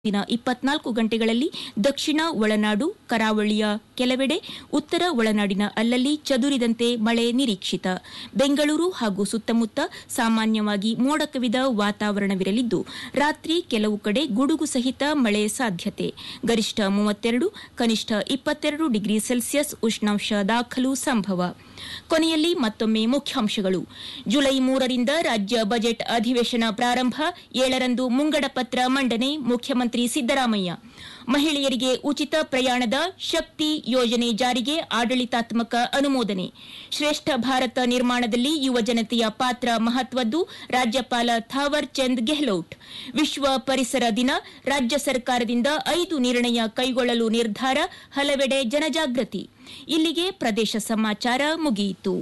ದಿನ ಇಪ್ಪತ್ನಾಲ್ಕು ಗಂಟೆಗಳಲ್ಲಿ ದಕ್ಷಿಣ ಒಳನಾಡು ಕರಾವಳಿಯ ಕೆಲವೆಡೆ ಉತ್ತರ ಒಳನಾಡಿನ ಅಲ್ಲಲ್ಲಿ ಚದುರಿದಂತೆ ಮಳೆ ನಿರೀಕ್ಷಿತ ಬೆಂಗಳೂರು ಹಾಗೂ ಸುತ್ತಮುತ್ತ ಸಾಮಾನ್ಯವಾಗಿ ಮೋಡ ಕವಿದ ವಾತಾವರಣವಿರಲಿದ್ದು ರಾತ್ರಿ ಕೆಲವು ಕಡೆ ಗುಡುಗು ಸಹಿತ ಮಳೆ ಸಾಧ್ಯತೆ ಗರಿಷ್ಠ ಮೂವತ್ತೆರಡು ಕನಿಷ್ಠ ಇಪ್ಪತ್ತೆರಡು ಡಿಗ್ರಿ ಸೆಲ್ಸಿಯಸ್ ಉಷ್ಣಾಂಶ ದಾಖಲು ಸಂಭವ ಕೊನೆಯಲ್ಲಿ ಮತ್ತೊಮ್ಮೆ ಮುಖ್ಯಾಂಶಗಳು ಜುಲೈ ಮೂರರಿಂದ ರಾಜ್ಯ ಬಜೆಟ್ ಅಧಿವೇಶನ ಪ್ರಾರಂಭ ಏಳರಂದು ಮುಂಗಡ ಪತ್ರ ಮಂಡನೆ ಮುಖ್ಯಮಂತ್ರಿ ಸಿದ್ದರಾಮಯ್ಯ ಮಹಿಳೆಯರಿಗೆ ಉಚಿತ ಪ್ರಯಾಣದ ಶಕ್ತಿ ಯೋಜನೆ ಜಾರಿಗೆ ಆಡಳಿತಾತ್ಮಕ ಅನುಮೋದನೆ ಶ್ರೇಷ್ಠ ಭಾರತ ನಿರ್ಮಾಣದಲ್ಲಿ ಯುವ ಜನತೆಯ ಪಾತ್ರ ಮಹತ್ವದ್ದು ರಾಜ್ಯಪಾಲ ಥಾವರ್ ಚಂದ್ ಗೆಹ್ಲೋಟ್ ವಿಶ್ವ ಪರಿಸರ ದಿನ ರಾಜ್ಯ ಸರ್ಕಾರದಿಂದ ಐದು ನಿರ್ಣಯ ಕೈಗೊಳ್ಳಲು ನಿರ್ಧಾರ ಹಲವೆಡೆ ಜನಜಾಗೃತಿ ಇಲ್ಲಿಗೆ ಪ್ರದೇಶ ಸಮಾಚಾರ ಮುಗಿಯಿತು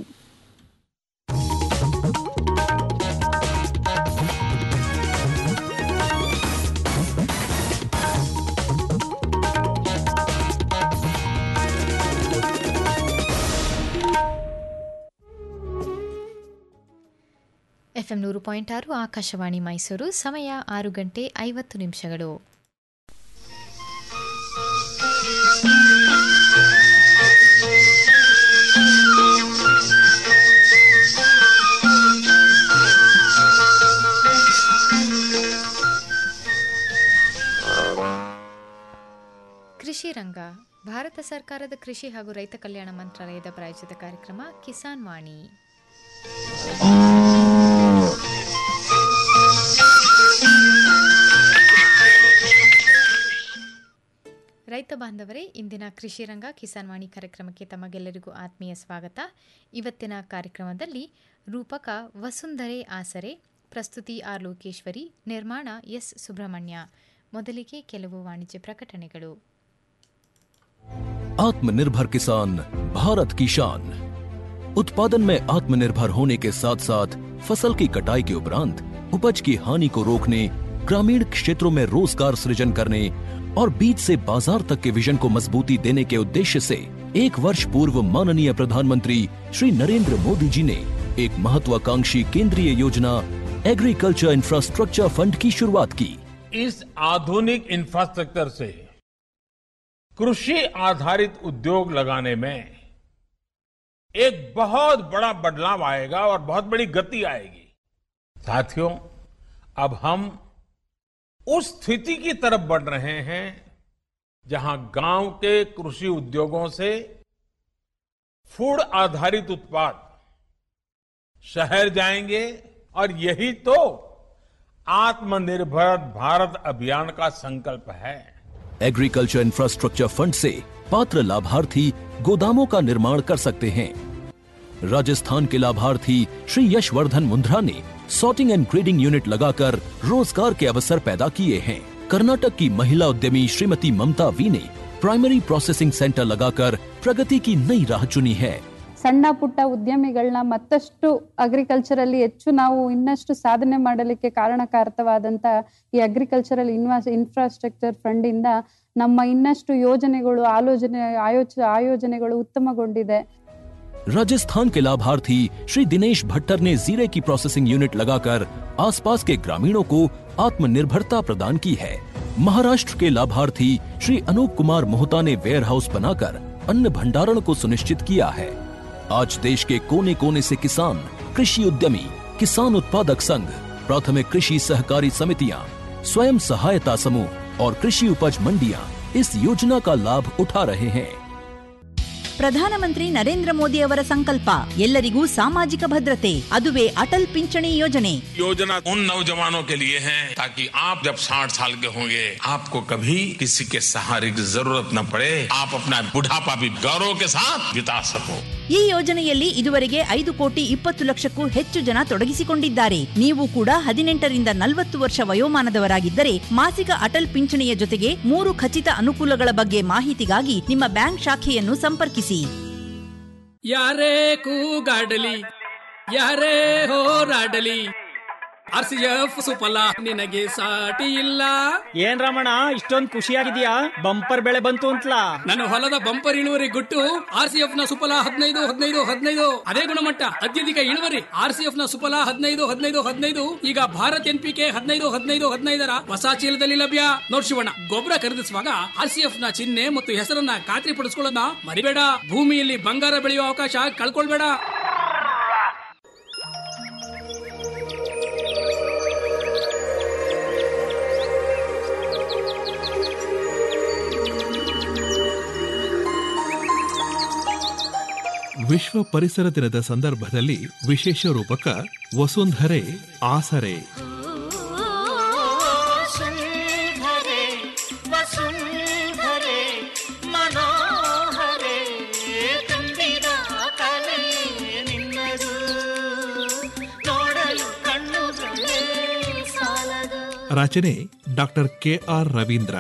ಎಫ್ಎಂ ನೂರು ಪಾಯಿಂಟ್ ಆರು ಆಕಾಶವಾಣಿ ಮೈಸೂರು ಸಮಯ ಆರು ಗಂಟೆ ಐವತ್ತು ನಿಮಿಷಗಳು ಕೃಷಿ ರಂಗ ಭಾರತ ಸರ್ಕಾರದ ಕೃಷಿ ಹಾಗೂ ರೈತ ಕಲ್ಯಾಣ ಮಂತ್ರಾಲಯದ ಪ್ರಾಯೋಜಿತ ಕಾರ್ಯಕ್ರಮ ಕಿಸಾನ್ ವಾಣಿ ರೈತ ಬಾಂಧವರೇ ಇಂದಿನ ಕೃಷಿ ರಂಗ ಕಿಸಾನ್ ವಾಣಿ ಕಾರ್ಯಕ್ರಮಕ್ಕೆ ತಮಗೆಲ್ಲರಿಗೂ ಆತ್ಮೀಯ ಸ್ವಾಗತ ಇವತ್ತಿನ ಕಾರ್ಯಕ್ರಮದಲ್ಲಿ ರೂಪಕ ವಸುಂಧರೆ ಆಸರೆ ಪ್ರಸ್ತುತಿ ಆರ್ ಲೋಕೇಶ್ವರಿ ನಿರ್ಮಾಣ ಎಸ್ ಸುಬ್ರಹ್ಮಣ್ಯ ಮೊದಲಿಗೆ ಕೆಲವು ವಾಣಿಜ್ಯ ಪ್ರಕಟಣೆಗಳು आत्मनिर्भर किसान भारत की शान उत्पादन में आत्मनिर्भर होने के साथ साथ फसल की कटाई के उपरांत उपज की हानि को रोकने ग्रामीण क्षेत्रों में रोजगार सृजन करने और बीज से बाजार तक के विजन को मजबूती देने के उद्देश्य से एक वर्ष पूर्व माननीय प्रधानमंत्री श्री नरेंद्र मोदी जी ने एक महत्वाकांक्षी केंद्रीय योजना एग्रीकल्चर इंफ्रास्ट्रक्चर फंड की शुरुआत की इस आधुनिक इंफ्रास्ट्रक्चर से कृषि आधारित उद्योग लगाने में एक बहुत बड़ा बदलाव आएगा और बहुत बड़ी गति आएगी साथियों अब हम उस स्थिति की तरफ बढ़ रहे हैं जहां गांव के कृषि उद्योगों से फूड आधारित उत्पाद शहर जाएंगे और यही तो आत्मनिर्भर भारत अभियान का संकल्प है एग्रीकल्चर इंफ्रास्ट्रक्चर फंड से पात्र लाभार्थी गोदामों का निर्माण कर सकते हैं राजस्थान के लाभार्थी श्री यशवर्धन मुंद्रा ने सॉर्टिंग एंड ग्रेडिंग यूनिट लगाकर रोजगार के अवसर पैदा किए हैं कर्नाटक की महिला उद्यमी श्रीमती ममता वी ने प्राइमरी प्रोसेसिंग सेंटर लगाकर प्रगति की नई राह चुनी है ಸಣ್ಣ ಪುಟ್ಟ ಉದ್ಯಮಿಗಳನ್ನ ಮತ್ತಷ್ಟು ಅಗ್ರಿಕಲ್ಚರಲ್ಲಿ ಹೆಚ್ಚು ನಾವು ಇನ್ನಷ್ಟು ಸಾಧನೆ ಮಾಡಲಿಕ್ಕೆ ಕಾರಣಕಾರಕವಾದಂತ ಈ ಅಗ್ರಿಕಲ್ಚರಲ್ ಇನ್ವಾಸ್ ಇನ್ಫ್ರಾಸ್ಟ್ರಕ್ಚರ್ ಫಂಡ್ ಇಂದ ನಮ್ಮ ಇನ್ನಷ್ಟು ಯೋಜನೆಗಳು ಆಲೋಚನೆ ಆಯೋಚ ಆಯೋಜನೆಗಳು ಉತ್ತಮಗೊಂಡಿದೆ राजस्थान के लाभार्थी श्री दिनेश भट्टर ने जीरे की प्रोसेसिंग यूनिट लगाकर आसपास के ग्रामीणों को आत्मनिर्भरता प्रदान की है महाराष्ट्र के लाभार्थी श्री अनूप कुमार मोहता ने वेयर हाउस बनाकर अन्न भंडारण को सुनिश्चित किया है आज देश के कोने कोने से किसान कृषि उद्यमी किसान उत्पादक संघ प्राथमिक कृषि सहकारी समितियां स्वयं सहायता समूह और कृषि उपज मंडियां इस योजना का लाभ उठा रहे हैं ಪ್ರಧಾನಮಂತ್ರಿ ನರೇಂದ್ರ ಮೋದಿ ಅವರ ಸಂಕಲ್ಪ ಎಲ್ಲರಿಗೂ ಸಾಮಾಜಿಕ ಭದ್ರತೆ ಅದುವೇ ಅಟಲ್ ಪಿಂಚಣಿ ಯೋಜನೆ योजना उन नौजवानों के लिए है ताकि आप जब 60 साल के होंगे आपको कभी किसी के सहारे की जरूरत न पड़े आप अपना बुढ़ापा भी गौरव के साथ बिता सको ಈ ಯೋಜನೆಯಲ್ಲಿ ಇದುವರೆಗೆ ಐದು ಕೋಟಿ ಇಪ್ಪತ್ತು ಲಕ್ಷಕ್ಕೂ ಹೆಚ್ಚು ಜನ ತೊಡಗಿಸಿಕೊಂಡಿದ್ದಾರೆ ನೀವು ಕೂಡ ಹದಿನೆಂಟರಿಂದ ನಲವತ್ತು ವರ್ಷ ವಯೋಮಾನದವರಾಗಿದ್ದರೆ ಮಾಸಿಕ ಅಟಲ್ ಪಿಂಚಣಿಯ ಜೊತೆಗೆ ಮೂರು ಖಚಿತ ಅನುಕೂಲಗಳ ಬಗ್ಗೆ ಮಾಹಿತಿಗಾಗಿ ನಿಮ್ಮ ಬ್ಯಾಂಕ್ ಶಾಖೆಯನ್ನು ಸಂಪರ್ಕಿಸಿ ಯಾರೇ ಕೂಗಾಡಲಿ ಯಾರೇ ಹೋರಾಡಲಿ ಆರ್ ಸಿ ಎಫ್ ಸುಫಲ ನಿನಗೆ ಸಾಟಿ ಇಲ್ಲ ಏನ್ ರಮಣ ಇಷ್ಟೊಂದ್ ಖುಷಿಯಾಗಿದ್ಯಾ ಬಂಪರ್ ಬೆಳೆ ಬಂತು ಅಂತಲಾ ನನ್ನ ಹೊಲದ ಬಂಪರ್ ಇಳುವರಿ ಗುಟ್ಟು ಆರ್ ಸಿ ಎಫ್ ನ ಸುಫಲ ಹದಿನೈದು ಹದಿನೈದು ಹದಿನೈದು ಅದೇ ಗುಣಮಟ್ಟ ಅತ್ಯಧಿಕ ಇಳುವರಿ ಆರ್ ಸಿ ಎಫ್ ನ ಸುಫಲ ಹದಿನೈದು ಹದಿನೈದು ಹದಿನೈದು ಈಗ ಭಾರತ್ ಎನ್ ಪಿ ಕೆ ಹದಿನೈದು ಹದಿನೈದು ಹದಿನೈದರ ಹೊಸ ಚೀಲದಲ್ಲಿ ಲಭ್ಯ ನೋಡ್ ಶಿವಣ್ಣ ಗೊಬ್ಬರ ಖರೀದಿಸುವಾಗ ಆರ್ ಸಿ ಎಫ್ ನ ಚಿಹ್ನೆ ಮತ್ತು ಹೆಸರನ್ನ ಖಾತ್ರಿ ಪಡಿಸ್ಕೊಳ್ಳೋದನ್ನ ಮರಿಬೇಡ ಭೂಮಿಯಲ್ಲಿ ಬಂಗಾರ ಬೆಳೆಯುವ ಅವಕಾಶ ಕಳ್ಕೊಳ್ಬೇಡ ವಿಶ್ವ ಪರಿಸರ ದಿನದ ಸಂದರ್ಭದಲ್ಲಿ ವಿಶೇಷ ರೂಪಕ ವಸುಂಧರೆ ಆಸರೆ ವಸುಂಧರೆ ವಸುಂಧರೆ ಮನೋಹರೆ ತುಂಬಿದ ಕಲೆ ನಿನ್ನದು ನೋಡಲು ಕಣ್ಣುಗಳೇ ಸಾಲದು ರಚನೆ ಡಾಕ್ಟರ್ ಕೆ ಆರ್ ರವೀಂದ್ರ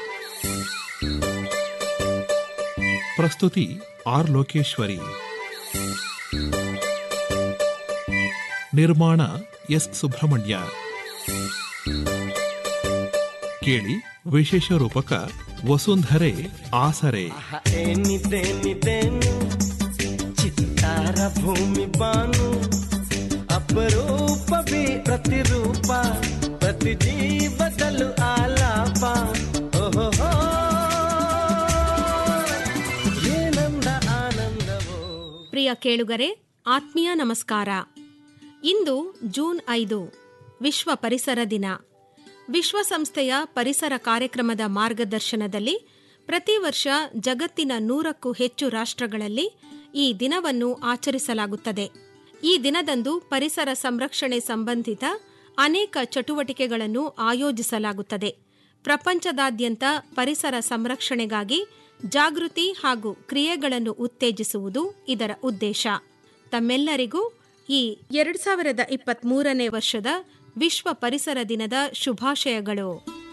ಪ್ರಸ್ತುತಿ ಆರ್ ಲೋಕೇಶ್ವರಿ ನಿರ್ಮಾಣ ಎಸ್ ಸುಬ್ರಹ್ಮಣ್ಯ ಕೇಳಿ ವಿಶೇಷ ರೂಪಕ ವಸುಂಧರೆ ಆಸರೆ ಏನಿದೇನಿದೇನು ಚಿತ್ತಾರ ಭೂಮಿ ಬಾನು ಅಪರೂಪವೇ ಪ್ರತಿರೂಪ ಪ್ರತಿ ಜೀವದಲ್ಲೂ ಆಲಾಪ ಓಹೋ ಏನಂದ ಆನಂದವೋ ಪ್ರಿಯ ಕೇಳುಗರೆ ಆತ್ಮೀಯ ನಮಸ್ಕಾರ ಇಂದು ಜೂನ್ ಐದು ವಿಶ್ವ ಪರಿಸರ ದಿನ ವಿಶ್ವಸಂಸ್ಥೆಯ ಪರಿಸರ ಕಾರ್ಯಕ್ರಮದ ಮಾರ್ಗದರ್ಶನದಲ್ಲಿ ಪ್ರತಿ ವರ್ಷ ಜಗತ್ತಿನ ನೂರಕ್ಕೂ ಹೆಚ್ಚು ರಾಷ್ಟ್ರಗಳಲ್ಲಿ ಈ ದಿನವನ್ನು ಆಚರಿಸಲಾಗುತ್ತದೆ ಈ ದಿನದಂದು ಪರಿಸರ ಸಂರಕ್ಷಣೆ ಸಂಬಂಧಿತ ಅನೇಕ ಚಟುವಟಿಕೆಗಳನ್ನು ಆಯೋಜಿಸಲಾಗುತ್ತದೆ ಪ್ರಪಂಚದಾದ್ಯಂತ ಪರಿಸರ ಸಂರಕ್ಷಣೆಗಾಗಿ ಜಾಗೃತಿ ಹಾಗೂ ಕ್ರಿಯೆಗಳನ್ನು ಉತ್ತೇಜಿಸುವುದು ಇದರ ಉದ್ದೇಶ ತಮ್ಮೆಲ್ಲರಿಗೂ ಈ ಎರಡ್ ಸಾವಿರದ ಇಪ್ಪತ್ಮೂರನೇ ವರ್ಷದ ವಿಶ್ವ ಪರಿಸರ ದಿನದ ಶುಭಾಶಯಗಳು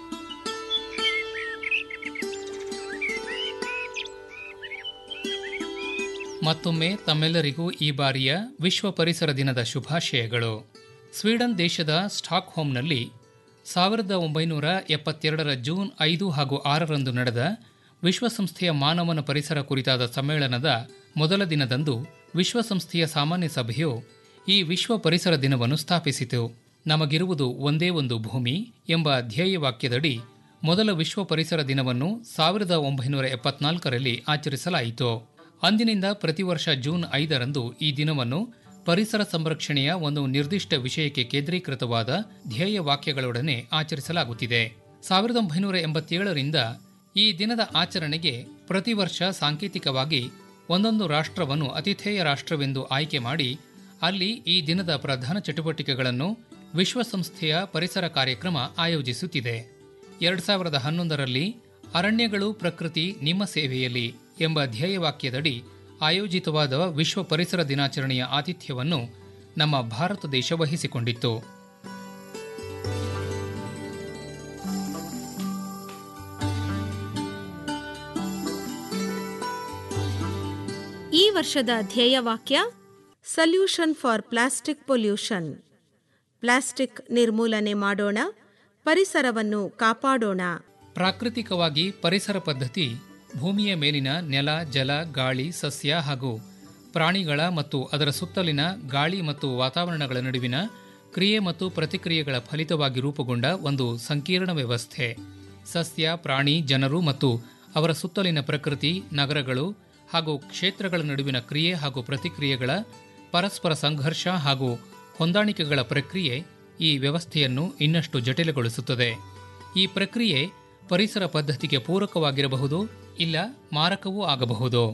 ಮತ್ತೊಮ್ಮೆ ತಮ್ಮೆಲ್ಲರಿಗೂ ಈ ಬಾರಿಯ ವಿಶ್ವ ಪರಿಸರ ದಿನದ ಶುಭಾಶಯಗಳು ಸ್ವೀಡನ್ ದೇಶದ ಸ್ಟಾಕ್ಹೋಮ್ನಲ್ಲಿ ಸಾವಿರದ ಒಂಬೈನೂರ ಎಪ್ಪತ್ತೆರಡರ ಜೂನ್ ಐದು ಹಾಗೂ ಆರರಂದು ನಡೆದ ವಿಶ್ವಸಂಸ್ಥೆಯ ಮಾನವನ ಪರಿಸರ ಕುರಿತಾದ ಸಮ್ಮೇಳನದ ಮೊದಲ ದಿನದಂದು ವಿಶ್ವಸಂಸ್ಥೆಯ ಸಾಮಾನ್ಯ ಸಭೆಯು ಈ ವಿಶ್ವ ಪರಿಸರ ದಿನವನ್ನು ಸ್ಥಾಪಿಸಿತು ನಮಗಿರುವುದು ಒಂದೇ ಒಂದು ಭೂಮಿ ಎಂಬ ಧ್ಯೇಯವಾಕ್ಯದಡಿ ಮೊದಲ ವಿಶ್ವ ಪರಿಸರ ದಿನವನ್ನು ಸಾವಿರದ ಒಂಬೈನೂರ ಎಪ್ಪತ್ನಾಲ್ಕರಲ್ಲಿ ಆಚರಿಸಲಾಯಿತು ಅಂದಿನಿಂದ ಪ್ರತಿ ವರ್ಷ ಜೂನ್ ಐದರಂದು ಈ ದಿನವನ್ನು ಪರಿಸರ ಸಂರಕ್ಷಣೆಯ ಒಂದು ನಿರ್ದಿಷ್ಟ ವಿಷಯಕ್ಕೆ ಕೇಂದ್ರೀಕೃತವಾದ ಧ್ಯೇಯ ವಾಕ್ಯಗಳೊಡನೆ ಆಚರಿಸಲಾಗುತ್ತಿದೆ ಸಾವಿರದ ಒಂಬೈನೂರ ಎಂಬತ್ತೇಳರಿಂದ ಈ ದಿನದ ಆಚರಣೆಗೆ ಪ್ರತಿ ವರ್ಷ ಸಾಂಕೇತಿಕವಾಗಿ ಒಂದೊಂದು ರಾಷ್ಟ್ರವನ್ನು ಅತಿಥೇಯ ರಾಷ್ಟ್ರವೆಂದು ಆಯ್ಕೆ ಮಾಡಿ ಅಲ್ಲಿ ಈ ದಿನದ ಪ್ರಧಾನ ಚಟುವಟಿಕೆಗಳನ್ನು ವಿಶ್ವಸಂಸ್ಥೆಯ ಪರಿಸರ ಕಾರ್ಯಕ್ರಮ ಆಯೋಜಿಸುತ್ತಿದೆ ಎರಡ್ ಸಾವಿರದ ಹನ್ನೊಂದರಲ್ಲಿ ಅರಣ್ಯಗಳು ಪ್ರಕೃತಿ ನಿಮ್ಮ ಸೇವೆಯಲ್ಲಿ ಎಂಬ ಧ್ಯೇಯವಾಕ್ಯದಡಿ ಆಯೋಜಿತವಾದ ವಿಶ್ವ ಪರಿಸರ ದಿನಾಚರಣೆಯ ಆತಿಥ್ಯವನ್ನು ನಮ್ಮ ಭಾರತ ದೇಶ ವಹಿಸಿಕೊಂಡಿತ್ತು ಈ ವರ್ಷದ ಧ್ಯೇಯವಾಕ್ಯ solution for plastic pollution plastic ನಿರ್ಮೂಲನೆ ಮಾಡೋಣ ಪರಿಸರವನ್ನು ಕಾಪಾಡೋಣ ಪ್ರಾಕೃತಿಕವಾಗಿ ಪರಿಸರ ಪದ್ಧತಿ ಭೂಮಿಯ ಮೇಲಿನ ನೆಲ ಜಲ ಗಾಳಿ ಸಸ್ಯ ಹಾಗೂ ಪ್ರಾಣಿಗಳ ಮತ್ತು ಅದರ ಸುತ್ತಲಿನ ಗಾಳಿ ಮತ್ತು ವಾತಾವರಣಗಳ ನಡುವಿನ ಕ್ರಿಯೆ ಮತ್ತು ಪ್ರತಿಕ್ರಿಯೆಗಳ ಫಲಿತವಾಗಿ ರೂಪುಗೊಂಡ ಒಂದು ಸಂಕೀರ್ಣ ವ್ಯವಸ್ಥೆ ಸಸ್ಯ ಪ್ರಾಣಿ ಜನರು ಮತ್ತು ಅವರ ಸುತ್ತಲಿನ ಪ್ರಕೃತಿ ನಗರಗಳು ಹಾಗೂ ಕ್ಷೇತ್ರಗಳ ನಡುವಿನ ಕ್ರಿಯೆ ಹಾಗೂ ಪ್ರತಿಕ್ರಿಯೆಗಳ ಪರಸ್ಪರ ಸಂಘರ್ಷ ಹಾಗೂ ಹೊಂದಾಣಿಕೆಗಳ ಪ್ರಕ್ರಿಯೆ ಈ ವ್ಯವಸ್ಥೆಯನ್ನು ಇನ್ನಷ್ಟು ಜಟಿಲಗೊಳಿಸುತ್ತದೆ ಈ ಪ್ರಕ್ರಿಯೆ ಪರಿಸರ ಪದ್ಧತಿಗೆ ಪೂರಕವಾಗಿರಬಹುದು ಇಲ್ಲ ಮಾರಕವೂ ಆಗಬಹುದು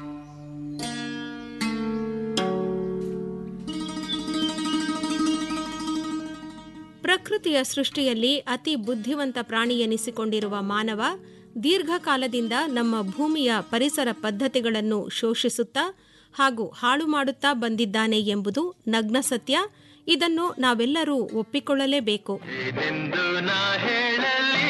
ಪ್ರಕೃತಿಯ ಸೃಷ್ಟಿಯಲ್ಲಿ ಅತಿ ಬುದ್ಧಿವಂತ ಪ್ರಾಣಿ ಎನಿಸಿಕೊಂಡಿರುವ ಮಾನವ ದೀರ್ಘಕಾಲದಿಂದ ನಮ್ಮ ಭೂಮಿಯ ಪರಿಸರ ಪದ್ಧತಿಗಳನ್ನು ಶೋಷಿಸುತ್ತಾ ಹಾಗೂ ಹಾಳು ಮಾಡುತ್ತಾ ಬಂದಿದ್ದಾನೆ ಎಂಬುದು ನಗ್ನ ಸತ್ಯ ಇದನ್ನು ನಾವೆಲ್ಲರೂ ಒಪ್ಪಿಕೊಳ್ಳಲೇಬೇಕು ಇದೆಂದು ನಾ ಹೇಳಲಿ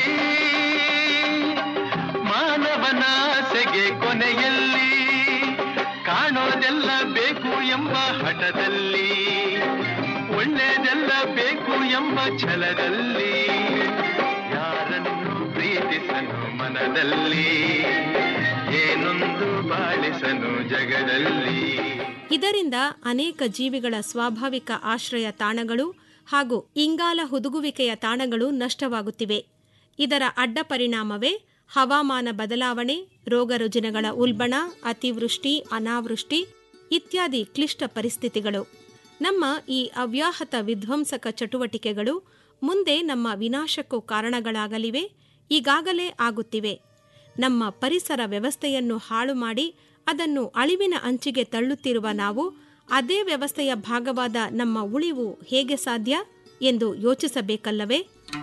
ಮಾನವನಾಸೆಗೆ ಕೊನೆಯಲ್ಲಿ ಕಾಣೋದೆಲ್ಲ ಬೇಕು ಎಂಬ ಹಠದಲ್ಲಿ ಒಳ್ಳೆಯದೆಲ್ಲ ಬೇಕು ಎಂಬ ಛಲದಲ್ಲಿ ಯಾರನ್ನು ಪ್ರೀತಿಸನು ಮನದಲ್ಲಿ ಏನೊಂದು ಬಾಳಿಸನು ಜಗದಲ್ಲಿ ಇದರಿಂದ ಅನೇಕ ಜೀವಿಗಳ ಸ್ವಾಭಾವಿಕ ಆಶ್ರಯ ತಾಣಗಳು ಹಾಗೂ ಇಂಗಾಲ ಹುದುಗುವಿಕೆಯ ತಾಣಗಳು ನಷ್ಟವಾಗುತ್ತಿವೆ ಇದರ ಅಡ್ಡ ಪರಿಣಾಮವೇ ಹವಾಮಾನ ಬದಲಾವಣೆ ರೋಗರುಜಿನಗಳ ಉಲ್ಬಣ ಅತಿವೃಷ್ಟಿ ಅನಾವೃಷ್ಟಿ ಇತ್ಯಾದಿ ಕ್ಲಿಷ್ಟ ಪರಿಸ್ಥಿತಿಗಳು ನಮ್ಮ ಈ ಅವ್ಯಾಹತ ವಿಧ್ವಂಸಕ ಚಟುವಟಿಕೆಗಳು ಮುಂದೆ ನಮ್ಮ ವಿನಾಶಕ್ಕೂ ಕಾರಣಗಳಾಗಲಿವೆ ಈಗಾಗಲೇ ಆಗುತ್ತಿವೆ ನಮ್ಮ ಪರಿಸರ ವ್ಯವಸ್ಥೆಯನ್ನು ಹಾಳು ಮಾಡಿ ಅದನ್ನು ಅಳಿವಿನ ಅಂಚಿಗೆ ತಳ್ಳುತ್ತಿರುವ ನಾವು ಅದೇ ವ್ಯವಸ್ಥೆಯ ಭಾಗವಾದ ನಮ್ಮ ಉಳಿವು ಹೇಗೆ ಸಾಧ್ಯ ಎಂದು ಯೋಚಿಸಬೇಕಲ್ಲವೇ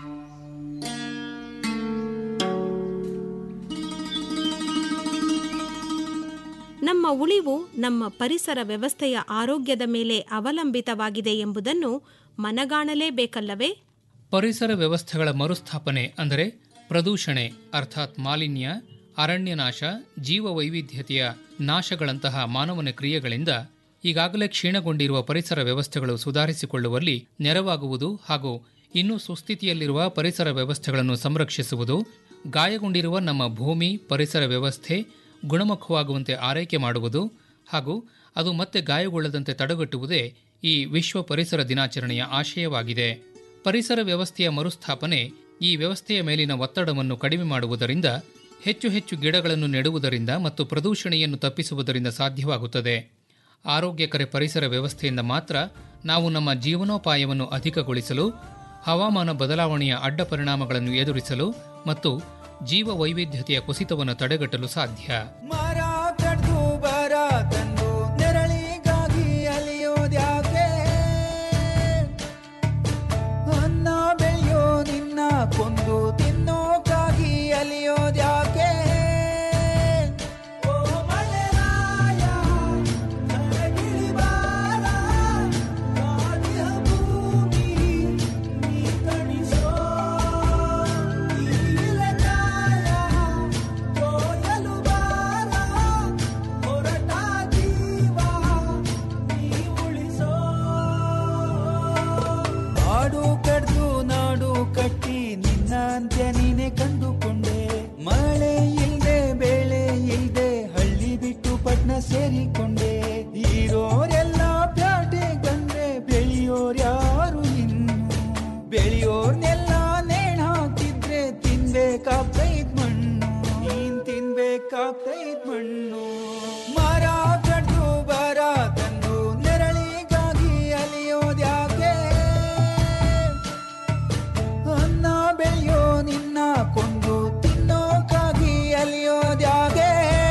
ನಮ್ಮ ಉಳಿವು ನಮ್ಮ ಪರಿಸರ ವ್ಯವಸ್ಥೆಯ ಆರೋಗ್ಯದ ಮೇಲೆ ಅವಲಂಬಿತವಾಗಿದೆ ಎಂಬುದನ್ನು ಮನಗಾಣಲೇಬೇಕಲ್ಲವೇ ಪರಿಸರ ವ್ಯವಸ್ಥೆಗಳ ಮರುಸ್ಥಾಪನೆ ಅಂದರೆ ಪ್ರದೂಷಣೆ ಅರ್ಥಾತ್ ಮಾಲಿನ್ಯ ಅರಣ್ಯನಾಶ ಜೀವ ವೈವಿಧ್ಯತೆಯ ನಾಶಗಳಂತಹ ಮಾನವನ ಕ್ರಿಯೆಗಳಿಂದ ಈಗಾಗಲೇ ಕ್ಷೀಣಗೊಂಡಿರುವ ಪರಿಸರ ವ್ಯವಸ್ಥೆಗಳು ಸುಧಾರಿಸಿಕೊಳ್ಳುವಲ್ಲಿ ನೆರವಾಗುವುದು ಹಾಗೂ ಇನ್ನೂ ಸುಸ್ಥಿತಿಯಲ್ಲಿರುವ ಪರಿಸರ ವ್ಯವಸ್ಥೆಗಳನ್ನು ಸಂರಕ್ಷಿಸುವುದು ಗಾಯಗೊಂಡಿರುವ ನಮ್ಮ ಭೂಮಿ ಪರಿಸರ ವ್ಯವಸ್ಥೆ ಗುಣಮುಖವಾಗುವಂತೆ ಆರೈಕೆ ಮಾಡುವುದು ಹಾಗೂ ಅದು ಮತ್ತೆ ಗಾಯಗೊಳ್ಳದಂತೆ ತಡೆಗಟ್ಟುವುದೇ ಈ ವಿಶ್ವ ಪರಿಸರ ದಿನಾಚರಣೆಯ ಆಶಯವಾಗಿದೆ ಪರಿಸರ ವ್ಯವಸ್ಥೆಯ ಮರುಸ್ಥಾಪನೆ ಈ ವ್ಯವಸ್ಥೆಯ ಮೇಲಿನ ಒತ್ತಡವನ್ನು ಕಡಿಮೆ ಮಾಡುವುದರಿಂದ ಹೆಚ್ಚು ಹೆಚ್ಚು ಗಿಡಗಳನ್ನು ನೆಡುವುದರಿಂದ ಮತ್ತು ಪ್ರದೂಷಣೆಯನ್ನು ತಪ್ಪಿಸುವುದರಿಂದ ಸಾಧ್ಯವಾಗುತ್ತದೆ ಆರೋಗ್ಯಕರ ಪರಿಸರ ವ್ಯವಸ್ಥೆಯಿಂದ ಮಾತ್ರ ನಾವು ನಮ್ಮ ಜೀವನೋಪಾಯವನ್ನು ಅಧಿಕಗೊಳಿಸಲು ಹವಾಮಾನ ಬದಲಾವಣೆಯ ಅಡ್ಡ ಪರಿಣಾಮಗಳನ್ನು ಎದುರಿಸಲು ಮತ್ತು ಜೀವ ವೈವಿಧ್ಯತೆಯ ಕುಸಿತವನ್ನು ತಡೆಗಟ್ಟಲು ಸಾಧ್ಯ ಮರ ಕಡ್ದು ಬರ ತಂದು ನೆರಳಿಗಾಗಿ ಅಲಿಯೋದ್ಯಾಕೆ ಅನ್ನ ಬೆಳೆಯೋ ನಿನ್ನ ಕೊಂದು ತಿನ್ನೋಕಾಗಿ ಅಲಿಯೋದ್ಯಾಕೆ ಓ ಮಳೆರಾಯ, ಕರಗಿಳಿಬಾರ, ಕಾಡಿಯ ಭೂಮಿ ನೀ ಕಣಿಸೋ, ಈ ಇಲಕಾಯ, ಕೋಯಲು ಬಾರ, ಹೊರಟ ಜೀವ ನೀ ಉಳಿಸೋ. ಆಡು ಕಡ್ದು ನಾಡು ಕಟ್ಟಿ ನಿನ್ನ ಅಂತ್ಯ ನೀನೆ ಕಂಡುಕೊಂಡೆ ಮಳೆ ಇಲ್ದೆ ಬೆಳೆ ಇಲ್ದೆ ಹಳ್ಳಿ ಬಿಟ್ಟು ಪಟ್ನ ಸೇರಿಕೊಂಡೆ ಇರೋರೆಲ್ಲ ಪ್ಯಾಟೆಗಂದ್ರೆ ಬೆಳೆಯೋರ್ಯಾರು ಇನ್ನು ಬೆಳೆಯೋರ್ನೆಲ್ಲ ನೇಣ್ ಹಾಕಿದ್ರೆ ತಿನ್ಬೇಕಾಗ್ತೈತ್ ಮಣ್ಣು ನೀನ್ ತಿನ್ಬೇಕಾಗ್ತೈತ್ ಮಣ್ಣು ಮರ ಕಡ್ದು ಬರ ತಂದು ನೆರಳಿಗಾಗಿ ಅಲಿಯೋದ್ಯಾಕೆ ಅನ್ನ ಬೆಳೆಯೋ ನಿನ್ನ ಕೊಂದು ತಿನ್ನೋಕಾಗಿ ಅಲಿಯೋದ್ಯಾಗೆ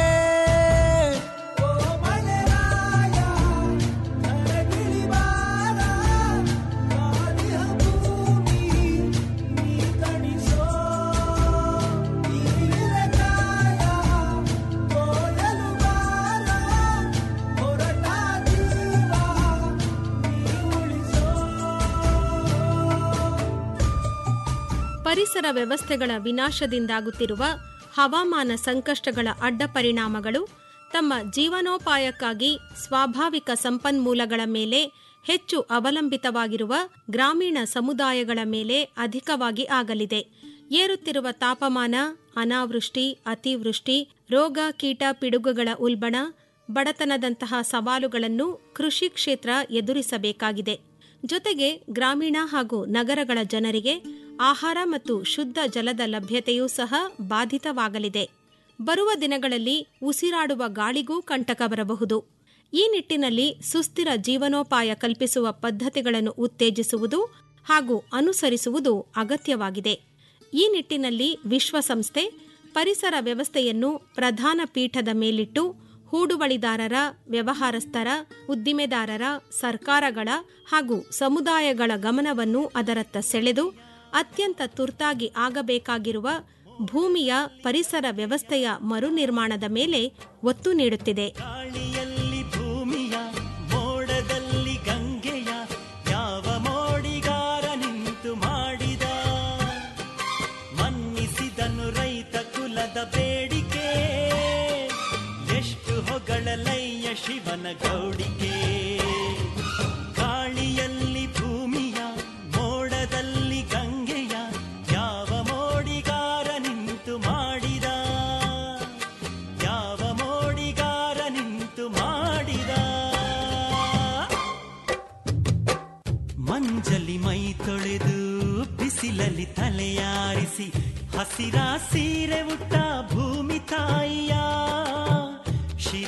ಓ ಮಳೆರಾಯ, ಕರಗಿಳಿಬಾರ, ಕಾಡಿಯ ಭೂಮಿ ನೀ ಕಣಿಸೋ, ಈ ಇಲಕಾಯ, ಕೋಯಲು ಬಾರ, ಹೊರಟ ಜೀವ ನೀ ಉಳಿಸೋ ಪರಿಸರ ವ್ಯವಸ್ಥೆಗಳ ವಿನಾಶದಿಂದಾಗುತ್ತಿರುವ ಹವಾಮಾನ ಸಂಕಷ್ಟಗಳ ಅಡ್ಡ ಪರಿಣಾಮಗಳು ತಮ್ಮ ಜೀವನೋಪಾಯಕ್ಕಾಗಿ ಸ್ವಾಭಾವಿಕ ಸಂಪನ್ಮೂಲಗಳ ಮೇಲೆ ಹೆಚ್ಚು ಅವಲಂಬಿತವಾಗಿರುವ ಗ್ರಾಮೀಣ ಸಮುದಾಯಗಳ ಮೇಲೆ ಅಧಿಕವಾಗಿ ಆಗಲಿದೆ ಏರುತ್ತಿರುವ ತಾಪಮಾನ ಅನಾವೃಷ್ಟಿ ಅತಿವೃಷ್ಟಿ ರೋಗ ಕೀಟ ಪಿಡುಗುಗಳ ಉಲ್ಬಣ ಬಡತನದಂತಹ ಸವಾಲುಗಳನ್ನು ಕೃಷಿ ಕ್ಷೇತ್ರ ಎದುರಿಸಬೇಕಾಗಿದೆ ಜೊತೆಗೆ ಗ್ರಾಮೀಣ ಹಾಗೂ ನಗರಗಳ ಜನರಿಗೆ ಆಹಾರ ಮತ್ತು ಶುದ್ಧ ಜಲದ ಲಭ್ಯತೆಯೂ ಸಹ ಬಾಧಿತವಾಗಲಿದೆ ಬರುವ ದಿನಗಳಲ್ಲಿ ಉಸಿರಾಡುವ ಗಾಳಿಗೂ ಕಂಟಕ ಬರಬಹುದು ಈ ನಿಟ್ಟಿನಲ್ಲಿ ಸುಸ್ಥಿರ ಜೀವನೋಪಾಯ ಕಲ್ಪಿಸುವ ಪದ್ಧತಿಗಳನ್ನು ಉತ್ತೇಜಿಸುವುದು ಹಾಗೂ ಅನುಸರಿಸುವುದು ಅಗತ್ಯವಾಗಿದೆ ಈ ನಿಟ್ಟಿನಲ್ಲಿ ವಿಶ್ವಸಂಸ್ಥೆ ಪರಿಸರ ವ್ಯವಸ್ಥೆಯನ್ನು ಪ್ರಧಾನ ಪೀಠದ ಮೇಲಿಟ್ಟು ಹೂಡುವಳಿದಾರರ ವ್ಯವಹಾರಸ್ಥರ ಉದ್ದಿಮೆದಾರರ ಸರ್ಕಾರಗಳ ಹಾಗೂ ಸಮುದಾಯಗಳ ಗಮನವನ್ನು ಅದರತ್ತ ಸೆಳೆದು ಅತ್ಯಂತ ತುರ್ತಾಗಿ ಆಗಬೇಕಾಗಿರುವ ಭೂಮಿಯ ಪರಿಸರ ವ್ಯವಸ್ಥೆಯ ಮರುನಿರ್ಮಾಣದ ಮೇಲೆ ಒತ್ತು ನೀಡುತ್ತಿದೆ ಗಾಳಿಯಲ್ಲಿ ಭೂಮಿಯ ಮೋಡದಲ್ಲಿ ಗಂಗೆಯ ಯಾವ ಮೋಡಿಗಾರ ನಿಂತು ಮಾಡಿದ ಮನ್ನಿಸಿದನು ರೈತ ಕುಲದ ಬೇಡಿಕೆ ಎಷ್ಟು ಹೊಗಳಲಯ್ಯ ಶಿವನ ಗೌಡಿಕೆ ಗಾಳಿಯಲ್ಲಿ ಭೂಮಿಯ ಮೋಡದಲ್ಲಿ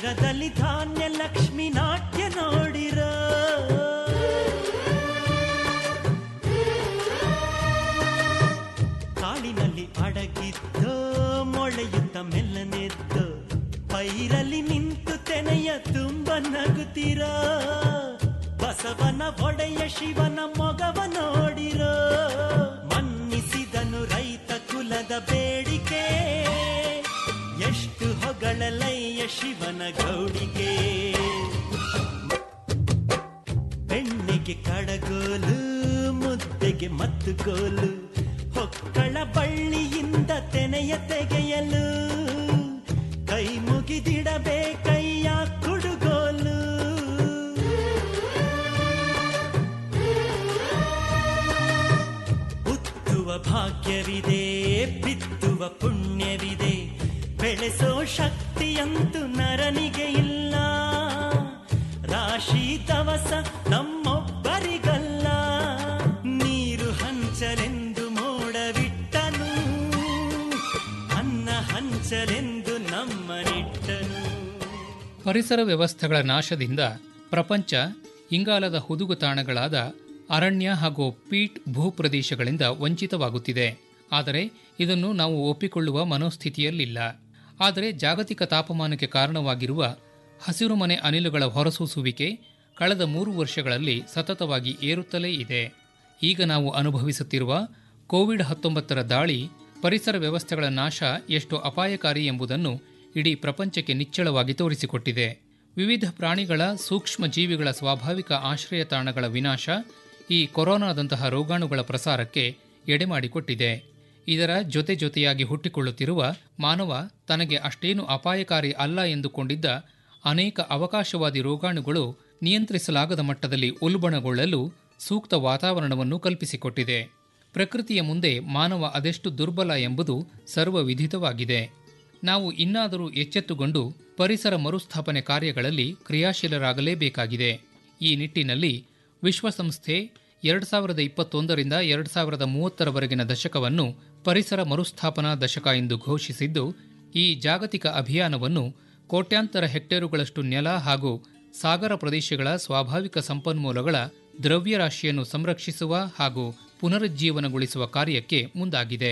ವರ್ಷದಲ್ಲಿ ಧಾನ್ಯ ಲಕ್ಷ್ಮಿ ನಾಟ್ಯ ನೋಡಿರೋ ಕಾಳಿನಲ್ಲಿ ಅಡಗಿದ್ದೋ ಮೊಳೆಯುತ್ತ ಮೆಲ್ಲನೆದ್ದೋ ಪೈರಲ್ಲಿ ನಿಂತು ತೆನೆಯ ತುಂಬ ನಗುತ್ತಿರೋ ಬಸವನ ಒಡೆಯ ಶಿವನ ಮೊಗವ ನೋಡಿರೋ ಮನ್ನಿಸಿದನು ರೈತ ಕುಲದ ಬೇಡಿಕೆ ಎಷ್ಟು ಹೊಗಳಲಯ್ಯ ಶಿವನ ಗೌಡಿಗೆ ಬೆಣ್ಣೆಗೆ ಕಡಗೋಲು ಮುದ್ದೆಗೆ ಮತ್ತು ಗೋಲು ಹೊಕ್ಕಳ ಬಳ್ಳಿಯಿಂದ ತೆನೆಯ ತೆಗೆಯಲು ಕೈ ಮುಗಿದಿಡಬೇಕಯ್ಯ ಕುಡುಗೋಲು ಉತ್ತುವ ಭಾಗ್ಯವಿದೆ ಬಿತ್ತುವ ಪುಣ್ಯವಿದೆ ಬೆಳೆಸೋ ಶಕ್ತಿಯಂತೂ ನರನಿಗೆ ಇಲ್ಲ ರಾಶಿ ದವಸ ನಮ್ಮೊಬ್ಬರಿಗಲ್ಲ ನೀರು ಹಂಚಲೆಂದು ಮೋಡವಿಟ್ಟನು ಅನ್ನ ಹಂಚಲೆಂದು ನಮ್ಮ ನಿಟ್ಟನು ಪರಿಸರ ವ್ಯವಸ್ಥೆಗಳ ನಾಶದಿಂದ ಪ್ರಪಂಚ ಇಂಗಾಲದ ಹುದುಗು ತಾಣಗಳಾದ ಅರಣ್ಯ ಹಾಗೂ ಪೀಟ್ ಭೂಪ್ರದೇಶಗಳಿಂದ ವಂಚಿತವಾಗುತ್ತಿದೆ ಆದರೆ ಇದನ್ನು ನಾವು ಒಪ್ಪಿಕೊಳ್ಳುವ ಮನೋಸ್ಥಿತಿಯಲ್ಲಿಲ್ಲ ಆದರೆ ಜಾಗತಿಕ ತಾಪಮಾನಕ್ಕೆ ಕಾರಣವಾಗಿರುವ ಹಸಿರುಮನೆ ಅನಿಲಗಳ ಹೊರಸೂಸುವಿಕೆ ಕಳೆದ ಮೂರು ವರ್ಷಗಳಲ್ಲಿ ಸತತವಾಗಿ ಏರುತ್ತಲೇ ಇದೆ ಈಗ ನಾವು ಅನುಭವಿಸುತ್ತಿರುವ ಕೋವಿಡ್ ಹತ್ತೊಂಬತ್ತರ ದಾಳಿ ಪರಿಸರ ವ್ಯವಸ್ಥೆಗಳ ನಾಶ ಎಷ್ಟು ಅಪಾಯಕಾರಿ ಎಂಬುದನ್ನು ಇಡೀ ಪ್ರಪಂಚಕ್ಕೆ ನಿಚ್ಚಳವಾಗಿ ತೋರಿಸಿಕೊಟ್ಟಿದೆ ವಿವಿಧ ಪ್ರಾಣಿಗಳ ಸೂಕ್ಷ್ಮ ಜೀವಿಗಳ ಸ್ವಾಭಾವಿಕ ಆಶ್ರಯ ತಾಣಗಳ ವಿನಾಶ ಈ ಕೊರೋನಾದಂತಹ ರೋಗಾಣುಗಳ ಪ್ರಸಾರಕ್ಕೆ ಎಡೆಮಾಡಿಕೊಟ್ಟಿದೆ ಇದರ ಜೊತೆ ಜೊತೆಯಾಗಿ ಹುಟ್ಟಿಕೊಳ್ಳುತ್ತಿರುವ ಮಾನವ ತನಗೆ ಅಷ್ಟೇನು ಅಪಾಯಕಾರಿ ಅಲ್ಲ ಎಂದುಕೊಂಡಿದ್ದ ಅನೇಕ ಅವಕಾಶವಾದಿ ರೋಗಾಣುಗಳು ನಿಯಂತ್ರಿಸಲಾಗದ ಮಟ್ಟದಲ್ಲಿ ಉಲ್ಬಣಗೊಳ್ಳಲು ಸೂಕ್ತ ವಾತಾವರಣವನ್ನು ಕಲ್ಪಿಸಿಕೊಟ್ಟಿದೆ ಪ್ರಕೃತಿಯ ಮುಂದೆ ಮಾನವ ಅದೆಷ್ಟು ದುರ್ಬಲ ಎಂಬುದು ಸರ್ವವಿಧಿತವಾಗಿದೆ ನಾವು ಇನ್ನಾದರೂ ಎಚ್ಚೆತ್ತುಕೊಂಡು ಪರಿಸರ ಮರುಸ್ಥಾಪನೆ ಕಾರ್ಯಗಳಲ್ಲಿ ಕ್ರಿಯಾಶೀಲರಾಗಲೇಬೇಕಾಗಿದೆ ಈ ನಿಟ್ಟಿನಲ್ಲಿ ವಿಶ್ವಸಂಸ್ಥೆ ಎರಡು ಸಾವಿರದ ಇಪ್ಪತ್ತೊಂದರಿಂದ ಎರಡು ಸಾವಿರದ ಮೂವತ್ತರವರೆಗಿನ ದಶಕವನ್ನು ಪರಿಸರ ಮರುಸ್ಥಾಪನಾ ದಶಕ ಎಂದು ಘೋಷಿಸಿದ್ದು ಈ ಜಾಗತಿಕ ಅಭಿಯಾನವನ್ನು ಕೋಟ್ಯಾಂತರ ಹೆಕ್ಟೇರುಗಳಷ್ಟು ನೆಲ ಹಾಗೂ ಸಾಗರ ಪ್ರದೇಶಗಳ ಸ್ವಾಭಾವಿಕ ಸಂಪನ್ಮೂಲಗಳ ದ್ರವ್ಯರಾಶಿಯನ್ನು ಸಂರಕ್ಷಿಸುವ ಹಾಗೂ ಪುನರುಜ್ಜೀವನಗೊಳಿಸುವ ಕಾರ್ಯಕ್ಕೆ ಮುಂದಾಗಿದೆ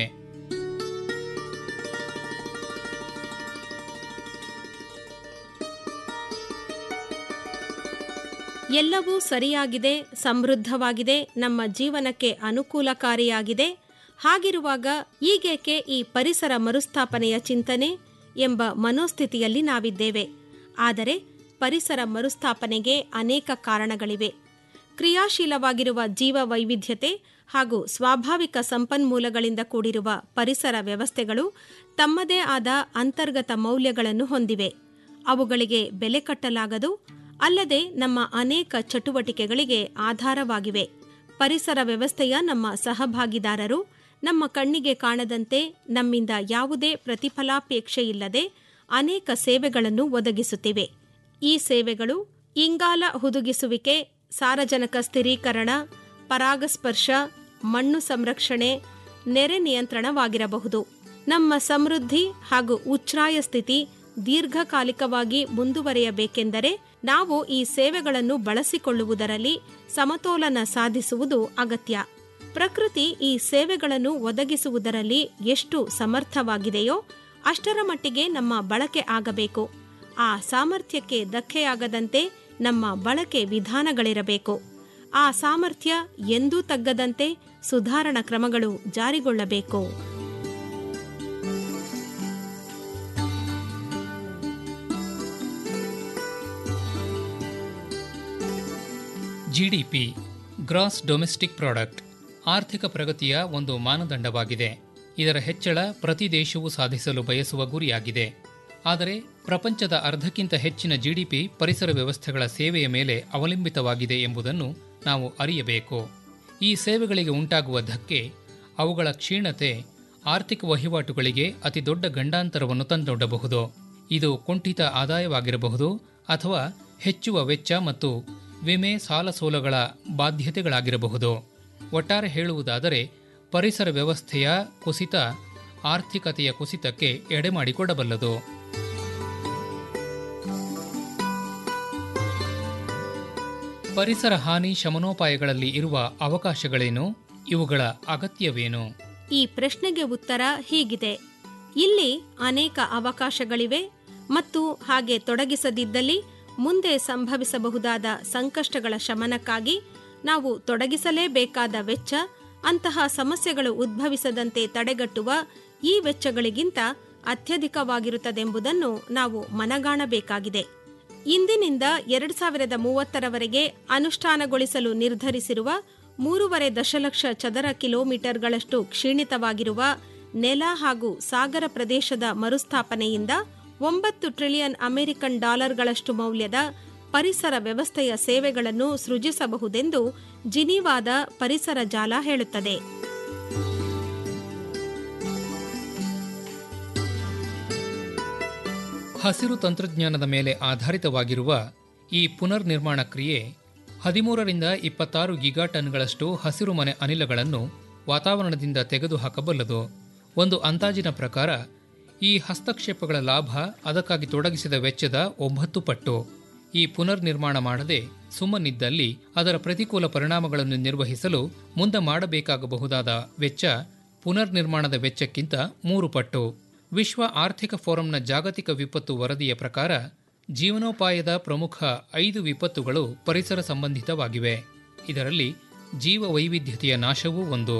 ಎಲ್ಲವೂ ಸರಿಯಾಗಿದೆ ಸಮೃದ್ಧವಾಗಿದೆ ನಮ್ಮ ಜೀವನಕ್ಕೆ ಅನುಕೂಲಕಾರಿಯಾಗಿದೆ ಹಾಗಿರುವಾಗ ಈಗೇಕೆ ಈ ಪರಿಸರ ಮರುಸ್ಥಾಪನೆಯ ಚಿಂತನೆ ಎಂಬ ಮನೋಸ್ಥಿತಿಯಲ್ಲಿ ನಾವಿದ್ದೇವೆ ಆದರೆ ಪರಿಸರ ಮರುಸ್ಥಾಪನೆಗೆ ಅನೇಕ ಕಾರಣಗಳಿವೆ ಕ್ರಿಯಾಶೀಲವಾಗಿರುವ ಜೀವ ವೈವಿಧ್ಯತೆ ಹಾಗೂ ಸ್ವಾಭಾವಿಕ ಸಂಪನ್ಮೂಲಗಳಿಂದ ಕೂಡಿರುವ ಪರಿಸರ ವ್ಯವಸ್ಥೆಗಳು ತಮ್ಮದೇ ಆದ ಅಂತರ್ಗತ ಮೌಲ್ಯಗಳನ್ನು ಹೊಂದಿವೆ ಅವುಗಳಿಗೆ ಬೆಲೆ ಕಟ್ಟಲಾಗದು ಅಲ್ಲದೆ ನಮ್ಮ ಅನೇಕ ಚಟುವಟಿಕೆಗಳಿಗೆ ಆಧಾರವಾಗಿವೆ ಪರಿಸರ ವ್ಯವಸ್ಥೆಯ ನಮ್ಮ ಸಹಭಾಗಿದಾರರು ನಮ್ಮ ಕಣ್ಣಿಗೆ ಕಾಣದಂತೆ ನಮ್ಮಿಂದ ಯಾವುದೇ ಪ್ರತಿಫಲಾಪೇಕ್ಷೆ ಇಲ್ಲದೆ ಅನೇಕ ಸೇವೆಗಳನ್ನು ಒದಗಿಸುತ್ತಿವೆ ಈ ಸೇವೆಗಳು ಇಂಗಾಲ ಹುದುಗಿಸುವಿಕೆ ಸಾರಜನಕ ಸ್ಥಿರೀಕರಣ ಪರಾಗಸ್ಪರ್ಶ ಮಣ್ಣು ಸಂರಕ್ಷಣೆ ನೆರೆ ನಿಯಂತ್ರಣವಾಗಿರಬಹುದು ನಮ್ಮ ಸಮೃದ್ಧಿ ಹಾಗೂ ಉಚ್ಛ್ರಾಯ ಸ್ಥಿತಿ ದೀರ್ಘಕಾಲಿಕವಾಗಿ ಮುಂದುವರಿಯಬೇಕೆಂದರೆ ನಾವು ಈ ಸೇವೆಗಳನ್ನು ಬಳಸಿಕೊಳ್ಳುವುದರಲ್ಲಿ ಸಮತೋಲನ ಸಾಧಿಸುವುದು ಅಗತ್ಯ ಪ್ರಕೃತಿ ಈ ಸೇವೆಗಳನ್ನು ಒದಗಿಸುವುದರಲ್ಲಿ ಎಷ್ಟು ಸಮರ್ಥವಾಗಿದೆಯೋ ಅಷ್ಟರ ಮಟ್ಟಿಗೆ ನಮ್ಮ ಬಳಕೆ ಆಗಬೇಕು ಆ ಸಾಮರ್ಥ್ಯಕ್ಕೆ ಧಕ್ಕೆಯಾಗದಂತೆ ನಮ್ಮ ಬಳಕೆ ವಿಧಾನಗಳಿರಬೇಕು ಆ ಸಾಮರ್ಥ್ಯ ಎಂದೂ ತಗ್ಗದಂತೆ ಸುಧಾರಣಾ ಕ್ರಮಗಳು ಜಾರಿಗೊಳ್ಳಬೇಕು ಜಿಡಿಪಿ ಗ್ರಾಸ್ ಡೊಮೆಸ್ಟಿಕ್ ಪ್ರಾಡಕ್ಟ್ ಆರ್ಥಿಕ ಪ್ರಗತಿಯ ಒಂದು ಮಾನದಂಡವಾಗಿದೆ ಇದರ ಹೆಚ್ಚಳ ಪ್ರತಿ ದೇಶವೂ ಸಾಧಿಸಲು ಬಯಸುವ ಗುರಿಯಾಗಿದೆ ಆದರೆ ಪ್ರಪಂಚದ ಅರ್ಧಕ್ಕಿಂತ ಹೆಚ್ಚಿನ ಜಿಡಿಪಿ ಪರಿಸರ ವ್ಯವಸ್ಥೆಗಳ ಸೇವೆಯ ಮೇಲೆ ಅವಲಂಬಿತವಾಗಿದೆ ಎಂಬುದನ್ನು ನಾವು ಅರಿಯಬೇಕು ಈ ಸೇವೆಗಳಿಗೆ ಉಂಟಾಗುವ ಧಕ್ಕೆ ಅವುಗಳ ಕ್ಷೀಣತೆ ಆರ್ಥಿಕ ವಹಿವಾಟುಗಳಿಗೆ ಅತಿದೊಡ್ಡ ಗಂಡಾಂತರವನ್ನು ತಂದೊಡ್ಡಬಹುದು ಇದು ಕುಂಠಿತ ಆದಾಯವಾಗಿರಬಹುದು ಅಥವಾ ಹೆಚ್ಚುವ ವೆಚ್ಚ ಮತ್ತು ವಿಮೆ ಸಾಲ ಸೋಲಗಳ ಬಾಧ್ಯತೆಗಳಾಗಿರಬಹುದು ಒಟ್ಟಾರೆ ಹೇಳುವುದಾದರೆ ಪರಿಸರ ವ್ಯವಸ್ಥೆಯ ಕುಸಿತ ಆರ್ಥಿಕತೆಯ ಕುಸಿತಕ್ಕೆ ಎಡೆಮಾಡಿಕೊಡಬಲ್ಲದು ಪರಿಸರ ಹಾನಿ ಶಮನೋಪಾಯಗಳಲ್ಲಿ ಇರುವ ಅವಕಾಶಗಳೇನು ಇವುಗಳ ಅಗತ್ಯವೇನು ಈ ಪ್ರಶ್ನೆಗೆ ಉತ್ತರ ಹೀಗಿದೆ ಇಲ್ಲಿ ಅನೇಕ ಅವಕಾಶಗಳಿವೆ ಮತ್ತು ಹಾಗೆ ತೊಡಗಿಸದಿದ್ದಲ್ಲಿ ಮುಂದೆ ಸಂಭವಿಸಬಹುದಾದ ಸಂಕಷ್ಟಗಳ ಶಮನಕ್ಕಾಗಿ ನಾವು ತೊಡಗಿಸಲೇಬೇಕಾದ ವೆಚ್ಚ ಅಂತಹ ಸಮಸ್ಯೆಗಳು ಉದ್ಭವಿಸದಂತೆ ತಡೆಗಟ್ಟುವ ಈ ವೆಚ್ಚಗಳಿಗಿಂತ ಅತ್ಯಧಿಕವಾಗಿರುತ್ತದೆಂಬುದನ್ನು ನಾವು ಮನಗಾಣಬೇಕಾಗಿದೆ ಇಂದಿನಿಂದ ಎರಡು ಸಾವಿರದ ಮೂವತ್ತರವರೆಗೆ ಅನುಷ್ಠಾನಗೊಳಿಸಲು ನಿರ್ಧರಿಸಿರುವ ಮೂರುವರೆ ದಶಲಕ್ಷ ಚದರ ಕಿಲೋಮೀಟರ್ಗಳಷ್ಟು ಕ್ಷೀಣಿತವಾಗಿರುವ ನೆಲ ಹಾಗೂ ಸಾಗರ ಪ್ರದೇಶದ ಮರುಸ್ಥಾಪನೆಯಿಂದ ಒಂಬತ್ತು ಟ್ರಿಲಿಯನ್ ಅಮೆರಿಕನ್ ಡಾಲರ್ಗಳಷ್ಟು ಮೌಲ್ಯದ ಪರಿಸರ ವ್ಯವಸ್ಥೆಯ ಸೇವೆಗಳನ್ನು ಸೃಜಿಸಬಹುದೆಂದು ಜಿನೀವಾದ ಪರಿಸರ ಜಾಲ ಹೇಳುತ್ತದೆ ಹಸಿರು ತಂತ್ರಜ್ಞಾನದ ಮೇಲೆ ಆಧಾರಿತವಾಗಿರುವ ಈ ಪುನರ್ ನಿರ್ಮಾಣ ಕ್ರಿಯೆ ಹದಿಮೂರರಿಂದ ಇಪ್ಪತ್ತಾರು ಗಿಗಾ ಟನ್ಗಳಷ್ಟು ಹಸಿರು ಮನೆ ಅನಿಲಗಳನ್ನು ವಾತಾವರಣದಿಂದ ತೆಗೆದುಹಾಕಬಲ್ಲದು ಒಂದು ಅಂದಾಜಿನ ಪ್ರಕಾರ ಈ ಹಸ್ತಕ್ಷೇಪಗಳ ಲಾಭ ಅದಕ್ಕಾಗಿ ತೊಡಗಿಸಿದ ವೆಚ್ಚದ ಒಂಬತ್ತು ಪಟ್ಟು ಈ ಪುನರ್ ನಿರ್ಮಾಣ ಮಾಡದೆ ಸುಮ್ಮನಿದ್ದಲ್ಲಿ ಅದರ ಪ್ರತಿಕೂಲ ಪರಿಣಾಮಗಳನ್ನು ನಿರ್ವಹಿಸಲು ಮುಂದೆ ಮಾಡಬೇಕಾಗಬಹುದಾದ ವೆಚ್ಚ ಪುನರ್ ನಿರ್ಮಾಣದ ವೆಚ್ಚಕ್ಕಿಂತ ಮೂರು ಪಟ್ಟು ವಿಶ್ವ ಆರ್ಥಿಕ ಫೋರಂನ ಜಾಗತಿಕ ವಿಪತ್ತು ವರದಿಯ ಪ್ರಕಾರ ಜೀವನೋಪಾಯದ ಪ್ರಮುಖ ಐದು ವಿಪತ್ತುಗಳು ಪರಿಸರ ಸಂಬಂಧಿತವಾಗಿವೆ ಇದರಲ್ಲಿ ಜೀವ ವೈವಿಧ್ಯತೆಯ ನಾಶವೂ ಒಂದು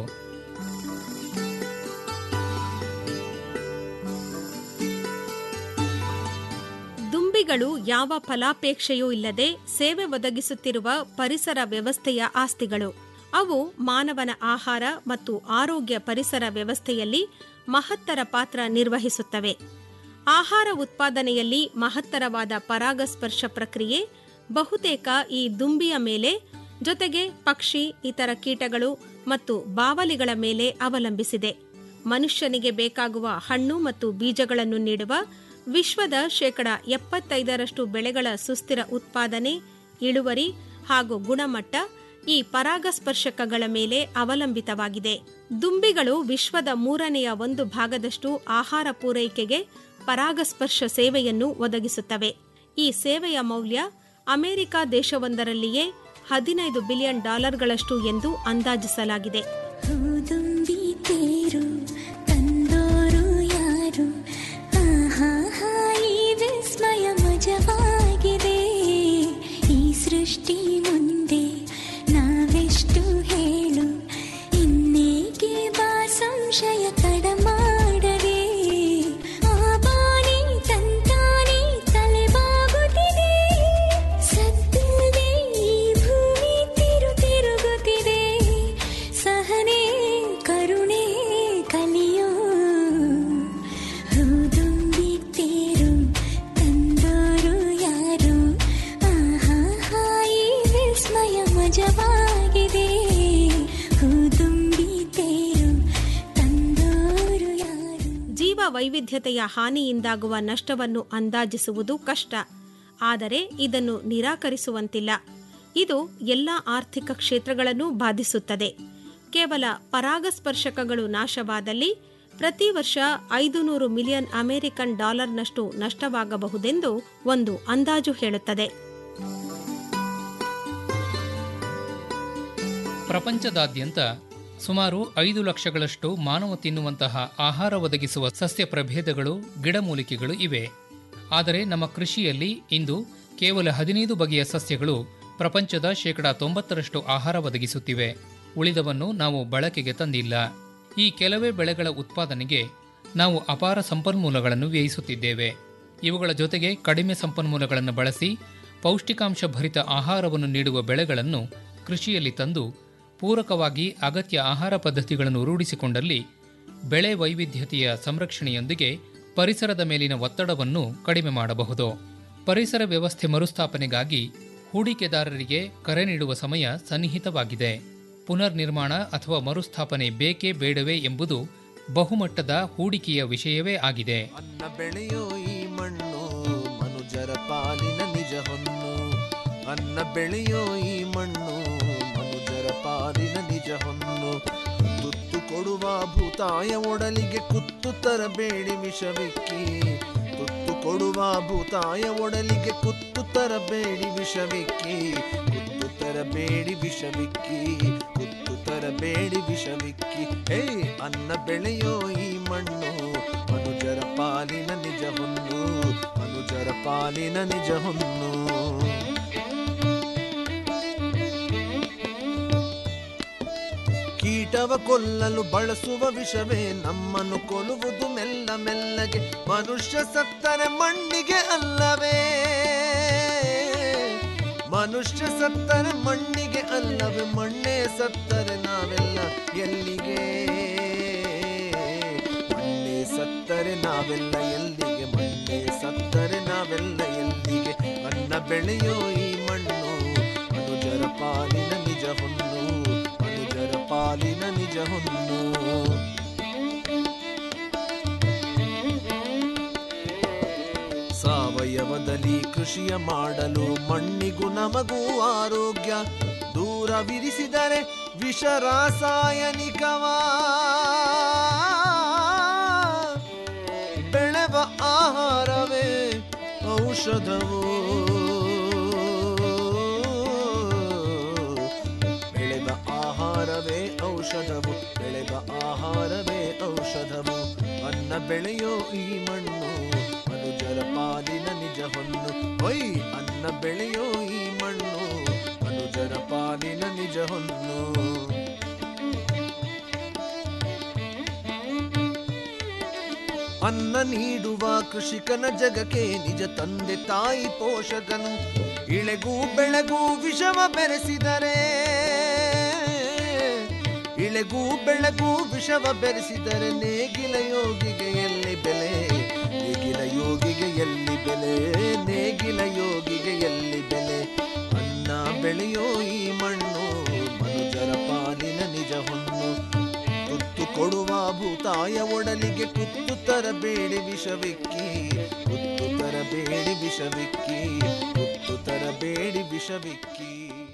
ದುಂಬಿಗಳು ಯಾವ ಫಲಾಪೇಕ್ಷೆಯೂ ಇಲ್ಲದೆ ಸೇವೆ ಒದಗಿಸುತ್ತಿರುವ ಪರಿಸರ ವ್ಯವಸ್ಥೆಯ ಆಸ್ತಿಗಳು ಅವು ಮಾನವನ ಆಹಾರ ಮತ್ತು ಆರೋಗ್ಯ ಪರಿಸರ ವ್ಯವಸ್ಥೆಯಲ್ಲಿ ಮಹತ್ತರ ಪಾತ್ರ ನಿರ್ವಹಿಸುತ್ತವೆ ಆಹಾರ ಉತ್ಪಾದನೆಯಲ್ಲಿ ಮಹತ್ತರವಾದ ಪರಾಗಸ್ಪರ್ಶ ಪ್ರಕ್ರಿಯೆ ಬಹುತೇಕ ಈ ದುಂಬಿಯ ಮೇಲೆ ಜೊತೆಗೆ ಪಕ್ಷಿ ಇತರ ಕೀಟಗಳು ಮತ್ತು ಬಾವಲಿಗಳ ಮೇಲೆ ಅವಲಂಬಿಸಿದೆ ಮನುಷ್ಯನಿಗೆ ಬೇಕಾಗುವ ಹಣ್ಣು ಮತ್ತು ಬೀಜಗಳನ್ನು ನೀಡುವ ವಿಶ್ವದ ಶೇಕಡ ಎಪ್ಪತ್ತೈದರಷ್ಟು ಬೆಳೆಗಳ ಸುಸ್ಥಿರ ಉತ್ಪಾದನೆ ಇಳುವರಿ ಹಾಗೂ ಗುಣಮಟ್ಟ ಈ ಪರಾಗಸ್ಪರ್ಶಕಗಳ ಮೇಲೆ ಅವಲಂಬಿತವಾಗಿದೆ ದುಂಬಿಗಳು ವಿಶ್ವದ ಮೂರನೆಯ ಒಂದು ಭಾಗದಷ್ಟು ಆಹಾರ ಪೂರೈಕೆಗೆ ಪರಾಗಸ್ಪರ್ಶ ಸೇವೆಯನ್ನು ಒದಗಿಸುತ್ತವೆ ಈ ಸೇವೆಯ ಮೌಲ್ಯ ಅಮೆರಿಕ ದೇಶವೊಂದರಲ್ಲಿಯೇ ಹದಿನೈದು ಬಿಲಿಯನ್ ಡಾಲರ್ಗಳಷ್ಟು ಎಂದು ಅಂದಾಜಿಸಲಾಗಿದೆ ಹೂದುಂಬಿ ತೇರು ತಂದೋರು ಯಾರು ಆಹಾ ಈ ವಿಸ್ಮಯ ಮಜವಾಗಿದೆ ಈ ಸೃಷ್ಟಿ ಮುಂದೆ ನಾವೆಷ್ಟು ಹೇಳು ಇನ್ನೇಕೆ ಬಾ ಸಂಶಯ ತಡ ಮಾಡದೆ ಆ ಬಾಣಿ ತಂತಾನೆ ತಲೆಬಾಗುತ್ತಿದೆ ಸತ್ತಿಲ್ಲದೆ ಈ ಭೂಮಿ ತಿರು ತಿರುಗುತ್ತಿದೆ ಸಹನೆ ಕರುಣೆ ಕಲಿಯೋ ಹೂದುಂಬಿ ತೇರು ತಂದೋರು ಯಾರು ಆಹಾ ಈ ವಿಸ್ಮಯ ಮಜವಾಗಿದೆ ಹೂದುಂಬಿ ತೇರು ತಂದೋರು ಯಾರು ಜೀವ ವೈವಿಧ್ಯತೆಯ ಹಾನಿಯಿಂದಾಗುವ ನಷ್ಟವನ್ನು ಅಂದಾಜಿಸುವುದು ಕಷ್ಟ ಆದರೆ ಇದನ್ನು ನಿರಾಕರಿಸುವಂತಿಲ್ಲ ಇದು ಎಲ್ಲ ಆರ್ಥಿಕ ಕ್ಷೇತ್ರಗಳನ್ನು ಬಾಧಿಸುತ್ತದೆ ಕೇವಲ ಪರಾಗಸ್ಪರ್ಶಕಗಳು ನಾಶವಾದಲ್ಲಿ ಪ್ರತಿ ವರ್ಷ ಐದು ನೂರು ಮಿಲಿಯನ್ ಅಮೆರಿಕನ್ ಡಾಲರ್ನಷ್ಟು ನಷ್ಟವಾಗಬಹುದೆಂದು ಒಂದು ಅಂದಾಜು ಹೇಳುತ್ತದೆ ಪ್ರಪಂಚದಾದ್ಯಂತ ಸುಮಾರು ಐದು ಲಕ್ಷಗಳಷ್ಟು ಮಾನವ ತಿನ್ನುವಂತಹ ಆಹಾರ ಒದಗಿಸುವ ಸಸ್ಯ ಪ್ರಭೇದಗಳು ಗಿಡಮೂಲಿಕೆಗಳು ಇವೆ ಆದರೆ ನಮ್ಮ ಕೃಷಿಯಲ್ಲಿ ಇಂದು ಕೇವಲ ಹದಿನೈದು ಬಗೆಯ ಸಸ್ಯಗಳು ಪ್ರಪಂಚದ ಶೇಕಡಾ ತೊಂಬತ್ತರಷ್ಟು ಆಹಾರ ಒದಗಿಸುತ್ತಿವೆ ಉಳಿದವನ್ನು ನಾವು ಬಳಕೆಗೆ ತಂದಿಲ್ಲ ಈ ಕೆಲವೇ ಬೆಳೆಗಳ ಉತ್ಪಾದನೆಗೆ ನಾವು ಅಪಾರ ಸಂಪನ್ಮೂಲಗಳನ್ನು ವ್ಯಯಿಸುತ್ತಿದ್ದೇವೆ ಇವುಗಳ ಜೊತೆಗೆ ಕಡಿಮೆ ಸಂಪನ್ಮೂಲಗಳನ್ನು ಬಳಸಿ ಪೌಷ್ಟಿಕಾಂಶ ಭರಿತ ಆಹಾರವನ್ನು ನೀಡುವ ಬೆಳೆಗಳನ್ನು ಕೃಷಿಯಲ್ಲಿ ತಂದು ಪೂರಕವಾಗಿ ಅಗತ್ಯ ಆಹಾರ ಪದ್ಧತಿಗಳನ್ನು ರೂಢಿಸಿಕೊಂಡಲ್ಲಿ ಬೆಳೆ ವೈವಿಧ್ಯತೆಯ ಸಂರಕ್ಷಣೆಯೊಂದಿಗೆ ಪರಿಸರದ ಮೇಲಿನ ಒತ್ತಡವನ್ನು ಕಡಿಮೆ ಮಾಡಬಹುದು ಪರಿಸರ ವ್ಯವಸ್ಥೆ ಮರುಸ್ಥಾಪನೆಗಾಗಿ ಹೂಡಿಕೆದಾರರಿಗೆ ಕರೆ ನೀಡುವ ಸಮಯ ಸನ್ನಿಹಿತವಾಗಿದೆ ಪುನರ್ ನಿರ್ಮಾಣ ಅಥವಾ ಮರುಸ್ಥಾಪನೆ ಬೇಕೇ ಬೇಡವೇ ಎಂಬುದು ಬಹುಮಟ್ಟದ ಹೂಡಿಕೆಯ ವಿಷಯವೇ ಆಗಿದೆ ಅನ್ನ ಬೆಳೆಯೋ ಈ ಮಣ್ಣು ಮನುಜರ ಪಾಲಿನ ನಿಜ ಹೊನ್ನು ಅನ್ನ ಬೆಳೆಯೋ ಈ ಮಣ್ಣು ಮನುಜರ ಪಾಲಿನ ನಿಜ ಹೊನ್ನು ತುತ್ತು ಕೊಡುವ ಭೂತಾಯ ಒಡಲಿಗೆ ಕುತ್ತು ತರಬೇಡಿ ವಿಷವಿಕ್ಕಿ ತುತ್ತು ಕೊಡುವ ಭೂತಾಯ ಒಡಲಿಗೆ ಕುತ್ತು ತರಬೇಡಿ ವಿಷವಿಕ್ಕಿ ಕುತ್ತು ತರಬೇಡಿ ವಿಷವಿಕ್ಕಿ ಕುತ್ತು ತರಬೇಡಿ ವಿಷವಿಕ್ಕಿ ಹೇ ಅನ್ನ ಬೆಳೆಯೋ ಈ ಮಣ್ಣು ಮನುಜರ ಪಾಲಿನ ನಿಜ ಹೊನ್ನು ಮನುಜರ ಪಾಲಿನ ನಿಜ ಹೊನ್ನು ಕೀಟವ ಕೊಲ್ಲಲು ಬಳಸುವ ವಿಷವೇ ನಮ್ಮನ್ನು ಕೊಲ್ಲುವುದು ಮೆಲ್ಲ ಮೆಲ್ಲಗೆ ಮನುಷ್ಯ ಸತ್ತರೆ ಮಣ್ಣಿಗೆ ಅಲ್ಲವೇ ಮನುಷ್ಯ ಸತ್ತರೆ ಮಣ್ಣಿಗೆ ಅಲ್ಲವೇ ಮಣ್ಣೇ ಸತ್ತರೆ ನಾವೆಲ್ಲ ಎಲ್ಲಿಗೆ ಮಣ್ಣೆ ಸತ್ತರೆ ನಾವೆಲ್ಲ ಎಲ್ಲಿಗೆ ಮಣ್ಣೆ ಸತ್ತರೆ ನಾವೆಲ್ಲ ಎಲ್ಲಿಗೆ ಅನ್ನ ಬೆಳೆಯೋ ಈ ಮಣ್ಣು ಮನುಜರ ಪಾಲಿನ ನಿಜ ಹೊನ್ನು ಮನುಜರ ಪಾಲಿನ ನಿಜ ಹೊನ್ನು ಸಾವಯವದಲ್ಲಿ ಕೃಷಿಯ ಮಾಡಲು ಮಣ್ಣಿಗೂ ನಮಗೂ ಆರೋಗ್ಯ ದೂರವಿರಿಸಿದರೆ ವಿಷ ರಾಸಾಯನಿಕವಾ ಬೆಳೆವ ಆಹಾರವೇ ಔಷಧವು ಬೆಳೆದ ಆಹಾರವೇ ಔಷಧವು ಬೆಳೆದ ಆಹಾರವೇ ಔಷಧವು ಅನ್ನ ಬೆಳೆಯೋ ಈ ಮಣ್ಣು ಮನುಜರ ಪಾಲಿನ ನಿಜ ಹೊನ್ನು ಹೊಯ್ ಅನ್ನ ಬೆಳೆಯೋ ಈ ಮಣ್ಣು ಮನುಜರ ಪಾಲಿನ ನಿಜ ಹೊನ್ನು ಅನ್ನ ನೀಡುವ ಕೃಷಿಕನ ಜಗಕ್ಕೆ ನಿಜ ತಂದೆ ತಾಯಿ ಪೋಷಕನು ಇಳೆಗೂ ಬೆಳಗೂ ವಿಷವ ಬೆರೆಸಿದರೆ ಇಳೆಗೂ ಬೆಳಗೂ ವಿಷವ ಬೆರೆಸಿದರೆ ನೇಗಿಲ ಯೋಗಿಗೆ ಎಲ್ಲಿ ಬೆಲೆ ನೇಗಿಲ ಯೋಗಿಗೆ ಎಲ್ಲಿ ಬೆಲೆ ನೇಗಿಲ ಯೋಗಿಗೆ ಎಲ್ಲಿ ಬೆಲೆ ಅನ್ನ ಬೆಳೆಯೋ ಈ ಮಣ್ಣು ಮನುಜರ ಪಾಲಿನ ನಿಜ ಹೊನ್ನು ತುತ್ತು ಕೊಡುವ ಭೂತಾಯ ಒಡಲಿಗೆ ಕುತ್ತು ತರಬೇಡಿ ವಿಷವಿಕ್ಕಿ ಕುತ್ತು ತರಬೇಡಿ ವಿಷವಿಕ್ಕಿ ಕುತ್ತು ತರಬೇಡಿ ವಿಷವಿಕ್ಕಿ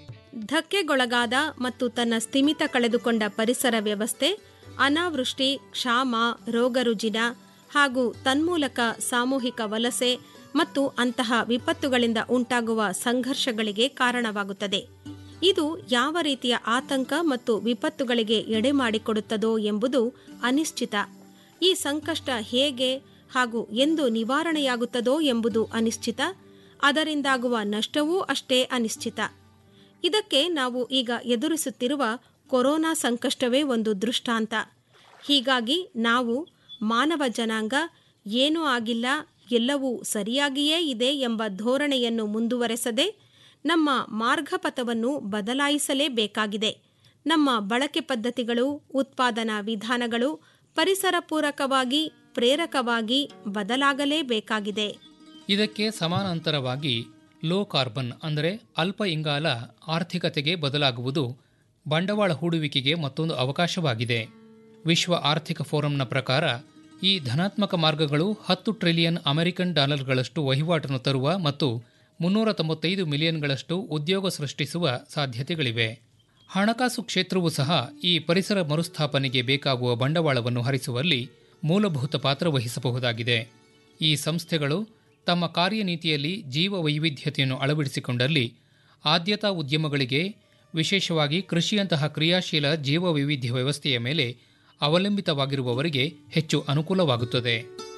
ಧಕ್ಕೆಗೊಳಗಾದ ಮತ್ತು ತನ್ನ ಸ್ಥಿಮಿತ ಕಳೆದುಕೊಂಡ ಪರಿಸರ ವ್ಯವಸ್ಥೆ ಅನಾವೃಷ್ಟಿ ಕ್ಷಾಮ ರೋಗರುಜಿನ ಹಾಗೂ ತನ್ಮೂಲಕ ಸಾಮೂಹಿಕ ವಲಸೆ ಮತ್ತು ಅಂತಹ ವಿಪತ್ತುಗಳಿಂದ ಉಂಟಾಗುವ ಸಂಘರ್ಷಗಳಿಗೆ ಕಾರಣವಾಗುತ್ತದೆ ಇದು ಯಾವ ರೀತಿಯ ಆತಂಕ ಮತ್ತು ವಿಪತ್ತುಗಳಿಗೆ ಎಡೆ ಮಾಡಿಕೊಡುತ್ತದೋ ಎಂಬುದು ಅನಿಶ್ಚಿತ ಈ ಸಂಕಷ್ಟ ಹೇಗೆ ಹಾಗೂ ಎಂದು ನಿವಾರಣೆಯಾಗುತ್ತದೋ ಎಂಬುದು ಅನಿಶ್ಚಿತ ಅದರಿಂದಾಗುವ ನಷ್ಟವೂ ಅಷ್ಟೇ ಅನಿಶ್ಚಿತ ಇದಕ್ಕೆ ನಾವು ಈಗ ಎದುರಿಸುತ್ತಿರುವ ಕೊರೋನಾ ಸಂಕಷ್ಟವೇ ಒಂದು ದೃಷ್ಟಾಂತ ಹೀಗಾಗಿ ನಾವು ಮಾನವ ಜನಾಂಗ ಏನೂ ಆಗಿಲ್ಲ ಎಲ್ಲವೂ ಸರಿಯಾಗಿಯೇ ಇದೆ ಎಂಬ ಧೋರಣೆಯನ್ನು ಮುಂದುವರೆಸದೆ ನಮ್ಮ ಮಾರ್ಗಪಥವನ್ನು ಬದಲಾಯಿಸಲೇಬೇಕಾಗಿದೆ ನಮ್ಮ ಬಳಕೆ ಪದ್ಧತಿಗಳು ಉತ್ಪಾದನಾ ವಿಧಾನಗಳು ಪರಿಸರ ಪೂರಕವಾಗಿ ಪ್ರೇರಕವಾಗಿ ಬದಲಾಗಲೇಬೇಕಾಗಿದೆ ಇದಕ್ಕೆ ಸಮಾನಾಂತರವಾಗಿ ಲೋ ಕಾರ್ಬನ್ ಅಂದರೆ ಅಲ್ಪ ಇಂಗಾಲ ಆರ್ಥಿಕತೆಗೆ ಬದಲಾಗುವುದು ಬಂಡವಾಳ ಹೂಡುವಿಕೆಗೆ ಮತ್ತೊಂದು ಅವಕಾಶವಾಗಿದೆ ವಿಶ್ವ ಆರ್ಥಿಕ ಫೋರಂನ ಪ್ರಕಾರ ಈ ಧನಾತ್ಮಕ ಮಾರ್ಗಗಳು ಹತ್ತು ಟ್ರಿಲಿಯನ್ ಅಮೆರಿಕನ್ ಡಾಲರ್ಗಳಷ್ಟು ವಹಿವಾಟನ್ನು ತರುವ ಮತ್ತು ಮುನ್ನೂರ ತೊಂಬತ್ತೈದು ಮಿಲಿಯನ್ಗಳಷ್ಟು ಉದ್ಯೋಗ ಸೃಷ್ಟಿಸುವ ಸಾಧ್ಯತೆಗಳಿವೆ ಹಣಕಾಸು ಕ್ಷೇತ್ರವೂ ಸಹ ಈ ಪರಿಸರ ಮರುಸ್ಥಾಪನೆಗೆ ಬೇಕಾಗುವ ಬಂಡವಾಳವನ್ನು ಹರಿಸುವಲ್ಲಿ ಮೂಲಭೂತ ಪಾತ್ರ ವಹಿಸಬಹುದಾಗಿದೆ ಈ ಸಂಸ್ಥೆಗಳು ತಮ್ಮ ಕಾರ್ಯನೀತಿಯಲ್ಲಿ ಜೀವ ವೈವಿಧ್ಯತೆಯನ್ನು ಅಳವಡಿಸಿಕೊಂಡಲ್ಲಿ ಆದ್ಯತಾ ಉದ್ಯಮಗಳಿಗೆ ವಿಶೇಷವಾಗಿ ಕೃಷಿಯಂತಹ ಕ್ರಿಯಾಶೀಲ ಜೀವ ವೈವಿಧ್ಯ ವ್ಯವಸ್ಥೆಯ ಮೇಲೆ ಅವಲಂಬಿತವಾಗಿರುವವರಿಗೆ ಹೆಚ್ಚು ಅನುಕೂಲವಾಗುತ್ತದೆ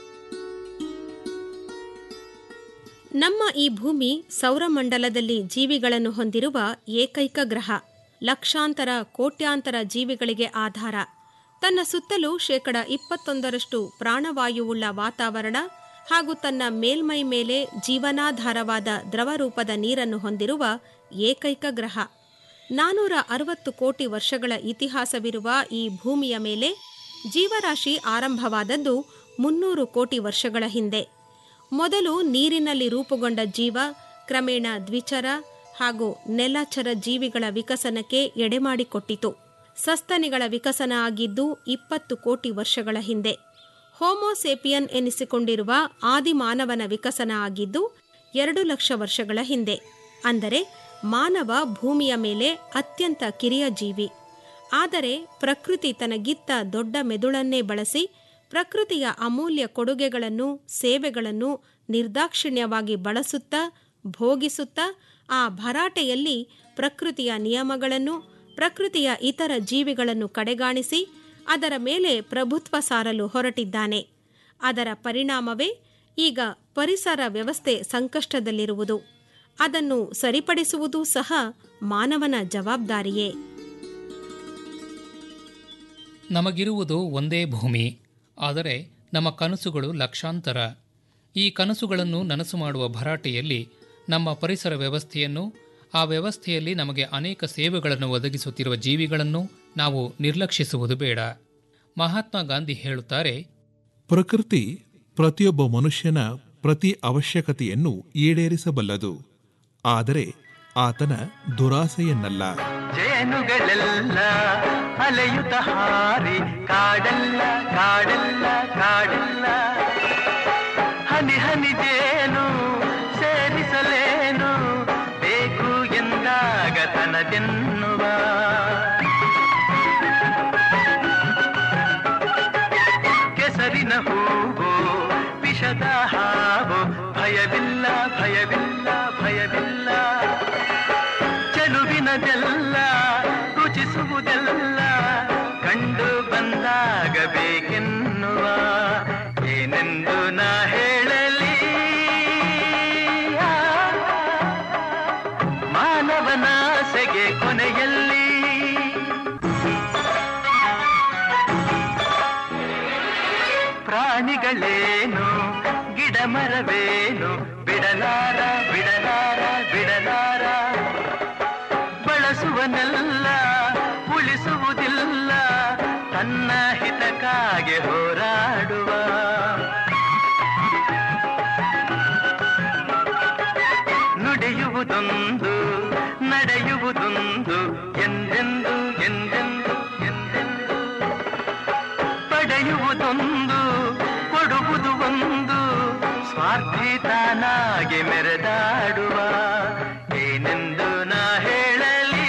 ನಮ್ಮ ಈ ಭೂಮಿ ಸೌರಮಂಡಲದಲ್ಲಿ ಜೀವಿಗಳನ್ನು ಹೊಂದಿರುವ ಏಕೈಕ ಗ್ರಹ ಲಕ್ಷಾಂತರ ಕೋಟ್ಯಾಂತರ ಜೀವಿಗಳಿಗೆ ಆಧಾರ ತನ್ನ ಸುತ್ತಲೂ ಶೇಕಡ ಇಪ್ಪತ್ತೊಂದರಷ್ಟು ಪ್ರಾಣವಾಯುವುಳ್ಳ ವಾತಾವರಣ ಹಾಗೂ ತನ್ನ ಮೇಲ್ಮೈ ಮೇಲೆ ಜೀವನಾಧಾರವಾದ ದ್ರವರೂಪದ ನೀರನ್ನು ಹೊಂದಿರುವ ಏಕೈಕ ಗ್ರಹ ನಾನೂರ ಅರವತ್ತು ಕೋಟಿ ವರ್ಷಗಳ ಇತಿಹಾಸವಿರುವ ಈ ಭೂಮಿಯ ಮೇಲೆ ಜೀವರಾಶಿ ಆರಂಭವಾದದ್ದು ಮುನ್ನೂರು ಕೋಟಿ ವರ್ಷಗಳ ಹಿಂದೆ ಮೊದಲು ನೀರಿನಲ್ಲಿ ರೂಪುಗೊಂಡ ಜೀವ ಕ್ರಮೇಣ ದ್ವಿಚರ ಹಾಗೂ ನೆಲಚರ ಜೀವಿಗಳ ವಿಕಸನಕ್ಕೆ ಎಡೆಮಾಡಿಕೊಟ್ಟಿತು ಸಸ್ತನಿಗಳ ವಿಕಸನ ಆಗಿದ್ದು ಇಪ್ಪತ್ತು ಕೋಟಿ ವರ್ಷಗಳ ಹಿಂದೆ ಹೋಮೋಸೇಪಿಯನ್ ಎನಿಸಿಕೊಂಡಿರುವ ಆದಿಮಾನವನ ವಿಕಸನ ಆಗಿದ್ದು ಎರಡು ಲಕ್ಷ ವರ್ಷಗಳ ಹಿಂದೆ ಅಂದರೆ ಮಾನವ ಭೂಮಿಯ ಮೇಲೆ ಅತ್ಯಂತ ಕಿರಿಯ ಜೀವಿ ಆದರೆ ಪ್ರಕೃತಿ ತನಗಿತ್ತ ದೊಡ್ಡ ಮೆದುಳನ್ನೇ ಬಳಸಿ ಪ್ರಕೃತಿಯ ಅಮೂಲ್ಯ ಕೊಡುಗೆಗಳನ್ನು ಸೇವೆಗಳನ್ನು ನಿರ್ದಾಕ್ಷಿಣ್ಯವಾಗಿ ಬಳಸುತ್ತಾ ಭೋಗಿಸುತ್ತಾ ಆ ಭರಾಟೆಯಲ್ಲಿ ಪ್ರಕೃತಿಯ ನಿಯಮಗಳನ್ನು ಪ್ರಕೃತಿಯ ಇತರ ಜೀವಿಗಳನ್ನು ಕಡೆಗಾಣಿಸಿ ಅದರ ಮೇಲೆ ಪ್ರಭುತ್ವ ಸಾರಲು ಹೊರಟಿದ್ದಾನೆ ಅದರ ಪರಿಣಾಮವೇ ಈಗ ಪರಿಸರ ವ್ಯವಸ್ಥೆ ಸಂಕಷ್ಟದಲ್ಲಿರುವುದು ಅದನ್ನು ಸರಿಪಡಿಸುವುದು ಸಹ ಮಾನವನ ಜವಾಬ್ದಾರಿಯೇ ನಮಗಿರುವುದು ಒಂದೇ ಭೂಮಿ ಆದರೆ ನಮ್ಮ ಕನಸುಗಳು ಲಕ್ಷಾಂತರ ಈ ಕನಸುಗಳನ್ನು ನನಸು ಮಾಡುವ ಭರಾಟೆಯಲ್ಲಿ ನಮ್ಮ ಪರಿಸರ ವ್ಯವಸ್ಥೆಯನ್ನು ಆ ವ್ಯವಸ್ಥೆಯಲ್ಲಿ ನಮಗೆ ಅನೇಕ ಸೇವೆಗಳನ್ನು ಒದಗಿಸುತ್ತಿರುವ ಜೀವಿಗಳನ್ನು ನಾವು ನಿರ್ಲಕ್ಷಿಸುವುದು ಬೇಡ ಮಹಾತ್ಮ ಗಾಂಧಿ ಹೇಳುತ್ತಾರೆ ಪ್ರಕೃತಿ ಪ್ರತಿಯೊಬ್ಬ ಮನುಷ್ಯನ ಪ್ರತಿ ಅವಶ್ಯಕತೆಯನ್ನು ಈಡೇರಿಸಬಲ್ಲದು ಆದರೆ ಆತನ ದುರಾಸೆಯನ್ನಲ್ಲ ಜೇನುಗಳೆಲ್ಲ ಅಲೆಯುತ್ತ ಹಾರಿ ಕಾಡಲ್ಲ ಕಾಡಲ್ಲ ಕಾಡಲ್ಲ ಹನಿ ಹನಿ ಜೇನು ಸೇರಿಸಲೇನು ಬೇಕು ಎಂದಾಗ ತನದೆನ್ನುವ ಕೆಸರಿನ ಹೂವು ವಿಷದ ಹಾವು ಭಯವಿಲ್ಲ ಭಯವಿಲ್ಲ ಭಯವಿಲ್ಲ ಚೆಲುವಿನದೆಲ್ಲ ರುಚಿಸುವುದೆಲ್ಲ ಕಂಡು ಬಂದಾಗಬೇಕೆನ್ನುವ ಏನೆಂದು ನಾ ಹೇಳಲಿ ಮಾನವನಾಸೆಗೆ ಕೊನೆಯಲ್ಲಿ ಪ್ರಾಣಿಗಳೇನು ಗಿಡ ಮರವೇನು ಬಿಡಲಾರ ಬಿಡಲಾರ ಬಿಡಲಾರ ಬಳಸುವನೆಲ್ಲ ಉಳಿಸುವುದಿಲ್ಲ ತನ್ನ ಹಿತಕ್ಕಾಗಿ ಹೋರಾಡುವ ನುಡಿಯುವುದೊಂದು ನಡೆಯುವುದೊಂದು ಎಂದೆಂದು ಎಂದೆಂದು ಎಂದೆಂದು ಪಡೆಯುವುದೊಂದು ಕೊಡುವುದು ಒಂದು ಸ್ವಾರ್ಥಿ ತಾನಾಗಿ ಮೆರೆದಾಡುವ ಏನೆಂದು ನಾ ಹೇಳಲಿ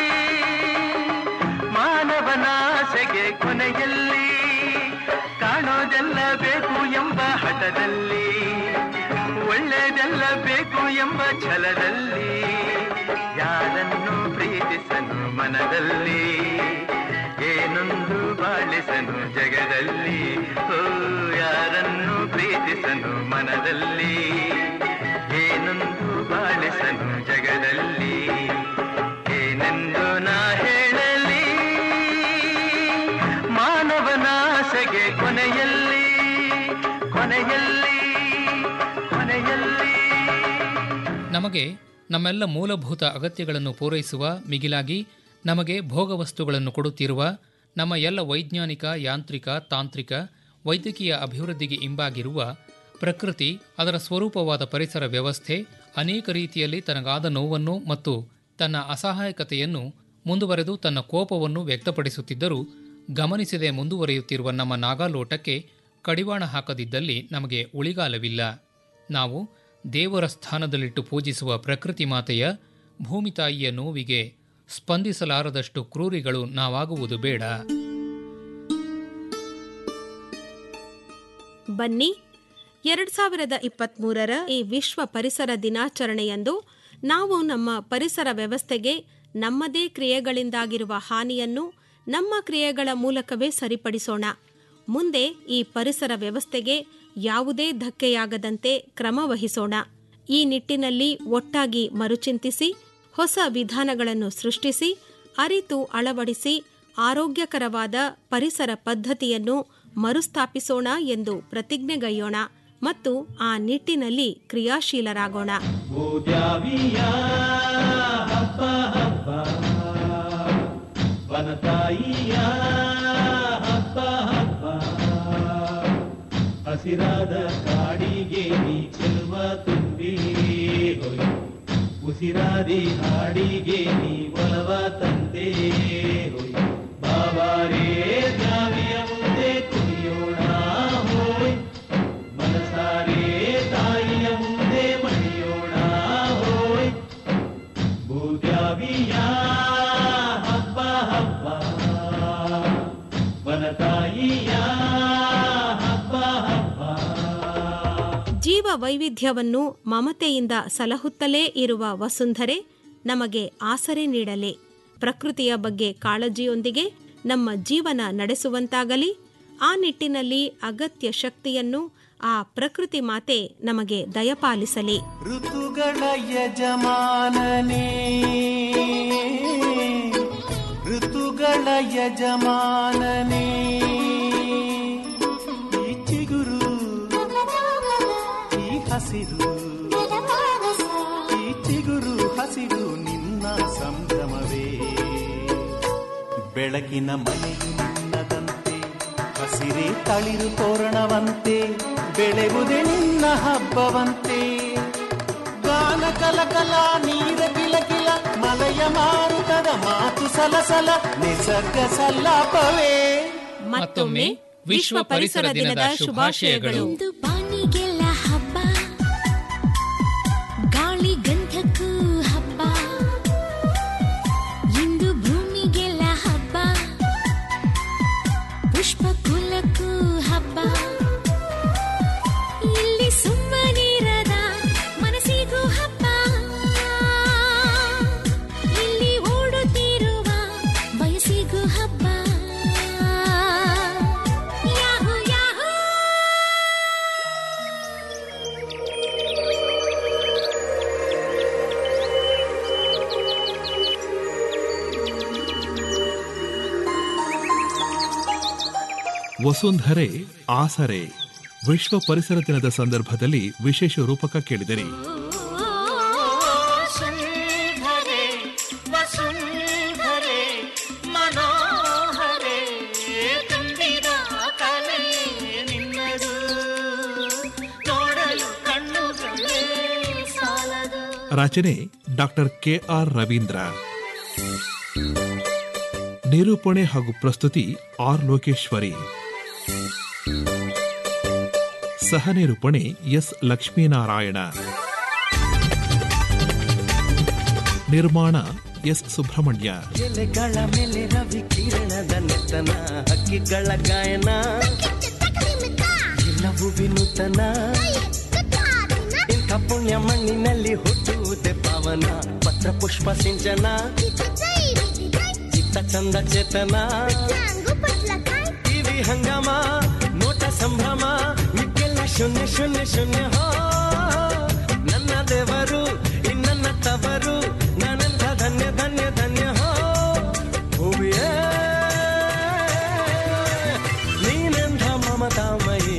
ಮಾನವನಾಸೆಗೆ ಕೊನೆಯಲ್ಲಿ ಕಾಣೋದೆಲ್ಲ ಬೇಕು ಎಂಬ ಹಠದಲ್ಲಿ ಒಳ್ಳೆಯದೆಲ್ಲ ಬೇಕು ಎಂಬ ಛಲದಲ್ಲಿ ಯಾರನ್ನು ಪ್ರೀತಿಸನು ಮನದಲ್ಲಿ ಏನೊಂದು ಬಾಳಿಸನು ಜಗದಲ್ಲಿ ಓ ಯಾರನ್ನು ಪ್ರೀತಿಸನು ಮನದಲ್ಲಿ ಏನೊಂದು ಬಾಳಿಸನು ಜಗದಲ್ಲಿ ಏನೆಂದು ನಾ ಹೇಳಲಿ ಮಾನವನಾಸೆಗೆ ಕೊನೆಯಲ್ಲಿ ಕೊನೆಯಲ್ಲಿ ಕೊನೆಯಲ್ಲಿ ನಮಗೆ ನಮ್ಮೆಲ್ಲ ಮೂಲಭೂತ ಅಗತ್ಯಗಳನ್ನು ಪೂರೈಸುವ ಮಿಗಿಲಾಗಿ ನಮಗೆ ಭೋಗವಸ್ತುಗಳನ್ನು ಕೊಡುತ್ತಿರುವ ನಮ್ಮ ಎಲ್ಲ ವೈಜ್ಞಾನಿಕ ಯಾಂತ್ರಿಕ ತಾಂತ್ರಿಕ ವೈದ್ಯಕೀಯ ಅಭಿವೃದ್ಧಿಗೆ ಇಂಬಾಗಿರುವ ಪ್ರಕೃತಿ ಅದರ ಸ್ವರೂಪವಾದ ಪರಿಸರ ವ್ಯವಸ್ಥೆ ಅನೇಕ ರೀತಿಯಲ್ಲಿ ತನಗಾದ ನೋವನ್ನು ಮತ್ತು ತನ್ನ ಅಸಹಾಯಕತೆಯನ್ನು ಮುಂದುವರೆದು ತನ್ನ ಕೋಪವನ್ನು ವ್ಯಕ್ತಪಡಿಸುತ್ತಿದ್ದರೂ ಗಮನಿಸದೆ ಮುಂದುವರಿಯುತ್ತಿರುವ ನಮ್ಮ ನಾಗಾಲೋಟಕ್ಕೆ ಕಡಿವಾಣ ಹಾಕದಿದ್ದಲ್ಲಿ ನಮಗೆ ಉಳಿಗಾಲವಿಲ್ಲ ನಾವು ದೇವರ ಸ್ಥಾನದಲ್ಲಿಟ್ಟು ಪೂಜಿಸುವ ಪ್ರಕೃತಿ ಮಾತೆಯ ಭೂಮಿ ತಾಯಿಯ ನೋವಿಗೆ ಸ್ಪಂದಿಸಲಾರದಷ್ಟು ಕ್ರೂರಿಗಳು ನಾವಾಗುವುದು ಬೇಡ ಬನ್ನಿ ಎರಡ್ ಸಾವಿರದ ಇಪ್ಪತ್ತ್ಮೂರರ ಈ ವಿಶ್ವ ಪರಿಸರ ದಿನಾಚರಣೆಯಂದು ನಾವು ನಮ್ಮ ಪರಿಸರ ವ್ಯವಸ್ಥೆಗೆ ನಮ್ಮದೇ ಕ್ರಿಯೆಗಳಿಂದಾಗಿರುವ ಹಾನಿಯನ್ನು ನಮ್ಮ ಕ್ರಿಯೆಗಳ ಮೂಲಕವೇ ಸರಿಪಡಿಸೋಣ ಮುಂದೆ ಈ ಪರಿಸರ ವ್ಯವಸ್ಥೆಗೆ ಯಾವುದೇ ಧಕ್ಕೆಯಾಗದಂತೆ ಕ್ರಮ ವಹಿಸೋಣ ಈ ನಿಟ್ಟಿನಲ್ಲಿ ಒಟ್ಟಾಗಿ ಮರುಚಿಂತಿಸಿ ಹೊಸ ವಿಧಾನಗಳನ್ನು ಸೃಷ್ಟಿಸಿ ಅರಿತು ಅಳವಡಿಸಿ ಆರೋಗ್ಯಕರವಾದ ಪರಿಸರ ಪದ್ಧತಿಯನ್ನು ಮರುಸ್ಥಾಪಿಸೋಣ ಎಂದು ಪ್ರತಿಜ್ಞೆಗೈಯೋಣ ಮತ್ತು ಆ ನಿಟ್ಟಿನಲ್ಲಿ ಕ್ರಿಯಾಶೀಲರಾಗೋಣ ದ್ಯಾವಿಯ ಹಬ್ಬ ಹಬ್ಬ ವನತಾಯಿಯ ಹಬ್ಬ ಹಬ್ಬ ಹಸಿರಾದ ಕಾಡಿಗೆ ನೀ ಚೆಲುವ ತುಂಬಿ ಹೋಯ್ ಉಸಿರಾದಿ ಹಾಡಿಗೆ ನೀ ಒಲವ ತಂದೆ ಹೋಯ್ ಬಾಬಾರೇ ದ್ಯಾವಿಯ ಮುಂದೆ ಕುಣಿಯೋಣ ಹೋಯ್ ಮನಸಾರೆ ತಾಯಿಯ ಮುಂದೆ ಮಣಿಯೋಣ ಹೋಯ್ ಭೂದ್ಯಾವಿಯ ಹಬ್ಬ ಹಬ್ಬ ವನತಾಯಿಯ ಹಬ್ಬ ಹಬ್ಬ ಜೀವ ವೈವಿಧ್ಯವನ್ನು ಮಮತೆಯಿಂದ ಸಲಹುತ್ತಲೇ ಇರುವ ವಸುಂಧರೆ ನಮಗೆ ಆಸರೆ ನೀಡಲೆ ಪ್ರಕೃತಿಯ ಬಗ್ಗೆ ಕಾಳಜಿಯೊಂದಿಗೆ ನಮ್ಮ ಜೀವನ ನಡೆಸುವಂತಾಗಲಿ ಆ ನಿಟ್ಟಿನಲ್ಲಿ ಅಗತ್ಯ ಶಕ್ತಿಯನ್ನು ಆ ಪ್ರಕೃತಿ ಮಾತೆ ನಮಗೆ ದಯಪಾಲಿಸಲಿ ಋತುಗಳ ಯಜಮಾನನೇ ಋತುಗಳ ಯಜಮಾನನೇ ಈ ಚಿಗುರು ಈ ಹಸಿರು ಈ ಚಿಗುರು ಹಸಿರು ನಿನ್ನ ಸಂಭ್ರಮವೇ ಬೆಳಕಿನ ಮನೆಯು ನಿನ್ನದಂತೆ ಹಸಿರೇ ತಳಿರು ತೋರಣವಂತೆ ಬೆಳೆವುದೇ ನಿನ್ನ ಹಬ್ಬವಂತೆ ಗಾನ ಕಲಕಲ ನೀರ ಕಿಲ ಕಿಲ ಮಲಯ ಮಾರುತದ ಮಾತು ಸಲಸಲ ನಿಸರ್ಗ ಸಲ್ಲಾಪವೇ ಮತ್ತೊಮ್ಮೆ ವಿಶ್ವ ಪರಿಸರ ದಿನದ ಶುಭಾಶಯಗಳು ಇಂದು ಬಾನಿಗೆಲ್ಲ ಹಬ್ಬ ಗಾಳಿ ಗಂಧಕ್ಕೂ ಹಬ್ಬ ಇಂದು ಭೂಮಿಗೆಲ್ಲ ಹಬ್ಬ ಪುಷ್ಪ ಕುಲಕ್ಕೂ ಹಬ್ಬ ಇಲ್ಲಿ ಸುಮ್ಮನಿರದ ಮನಸ್ಸಿಗೂ ಹಬ್ಬ ಇಲ್ಲಿ ಓಡುತ್ತಿರುವ ವಯಸ್ಸಿಗೂ ಹಬ್ಬ ಯಾಹೂ ಯಾಹೂ ವಸುಂಧರೆ ಆಸರೆ ವಿಶ್ವ ಪರಿಸರ ದಿನದ ಸಂದರ್ಭದಲ್ಲಿ ವಿಶೇಷ ರೂಪಕ ಕೇಳಿದಿರಿ ವಸುಂಧರೆ ವಸುಂಧರೆ ಮನೋಹರೆ ತುಂಬಿದ ಕಲೆ ನಿನ್ನದು ನೋಡಲು ಕಣ್ಣುಗಳೇ ಸಾಲದು ರಚನೆ ಡಾಕ್ಟರ್ ಕೆ ಆರ್ ರವೀಂದ್ರ ನಿರೂಪಣೆ ಹಾಗೂ ಪ್ರಸ್ತುತಿ ಆರ್ ಲೋಕೇಶ್ವರಿ ಸಹ ನಿರೂಪಣೆ ಎಸ್ ಲಕ್ಷ್ಮೀನಾರಾಯಣ ನಿರ್ಮಾಣ ಎಸ್ ಸುಬ್ರಹ್ಮಣ್ಯ ಎಲೆಗಳ ಮೇಲೆ ರವಿ ಕಿರಣದ ನೆತ್ತನ ಹಕ್ಕಿಗಳ ಗಾಯನ ಎಲ್ಲವೂ ವಿನೂತನ ಇಂಥ ಪುಣ್ಯ ಮಣ್ಣಿನಲ್ಲಿ ಹುಟ್ಟುವುದೇ ಪಾವನ ಪತ್ರ ಪುಷ್ಪ ಸಿಂಚನ ಚಿತ್ತ ಚಂದ ಚೇತನ ಟಿವಿ ಹಂಗಾಮ ನೋಟ ಸಂಭ್ರಮ ಮಿಕ್ಕೆಲ್ಲ ಶೂನ್ಯ ಶೂನ್ಯ ಶೂನ್ಯ ಹೋ ನನ್ನ ದೇವರು ಇನ್ನನ್ನ ತವರು ನಾನೆಂಥ ಧನ್ಯ ಧನ್ಯ ಧನ್ಯ ಹೋ ಭೂಮಿಯೇ ನೀನೆಂಥ ಮಮತಾಮಯಿ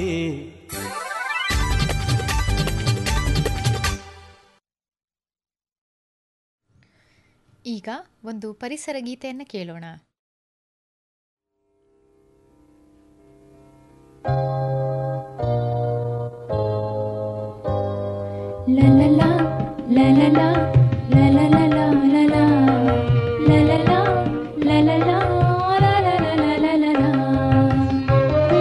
ಈಗ ಒಂದು ಪರಿಸರ ಗೀತೆಯನ್ನು ಕೇಳೋಣ La la la, la la la, la la la la la la, la la la, la la la, la la la la la la la.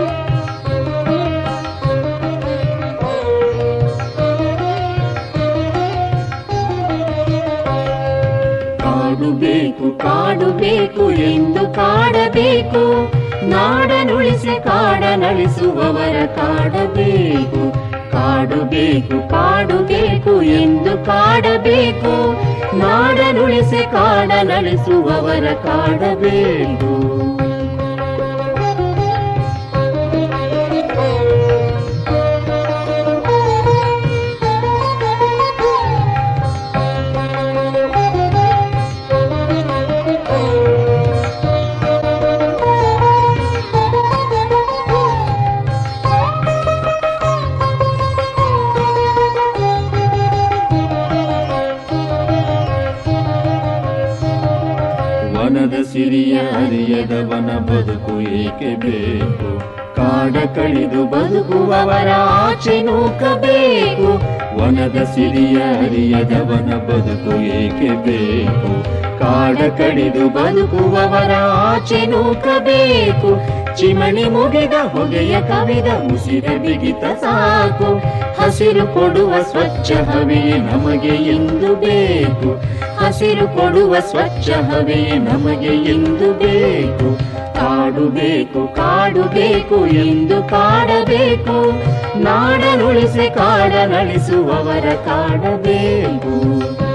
ಕಾಡು ಬೇಕು ಕಾಡು ಬೇಕು ಎಂದು ಕಾಡಬೇಕು ನಾಡನುಳಿಸಿ ಕಾಡನಳಿಸುವವರ ಕಾಡಬೇಕು ಕಾಡು ಬೇಕು ಕಾಡು ಬೇಕು ಎಂದು ಕಾಡಬೇಕು ನಾಡನುಳಿಸಿ ಕಾಡನಳಿಸುವವರ ಕಾಡಬೇಕು ವನದ ಸಿರಿಯ ಅರಿಯದವನ ಬದುಕು ಏಕೆ ಬೇಕು ಕಾಡ ಕಡಿದು ಬದುಕುವವರ ಆಚೆ ನೂಕಬೇಕು ವನದ ಸಿರಿಯ ಅರಿಯದವನ ಬದುಕು ಏಕೆ ಬೇಕು ಕಾಡ ಕಡಿದು ಬದುಕುವವರ ಆಚೆ ನೂಕಬೇಕು ಚಿಮಣಿ ಮುಗಿದ ಹೊಗೆಯ ಕವಿದ ಉಸಿರ ಬಿಗಿತ ಸಾಕು ಹಸು ಹಸಿರು ಕೊಡುವ ಸ್ವಚ್ಛ ಹವೆಯೇ ನಮಗೆ ಎಂದು ಬೇಕು ಹಸಿರು ಕೊಡುವ ಸ್ವಚ್ಛ ಹವೆಯೇ ನಮಗೆ ಎಂದು ಬೇಕು ಕಾಡು ಬೇಕು ಕಾಡು ಬೇಕು ಎಂದು ಕಾಡಬೇಕು ನಾಡನುಳಿಸಿ ಕಾಡನಳಿಸುವವರ ಕಾಡಬೇಕು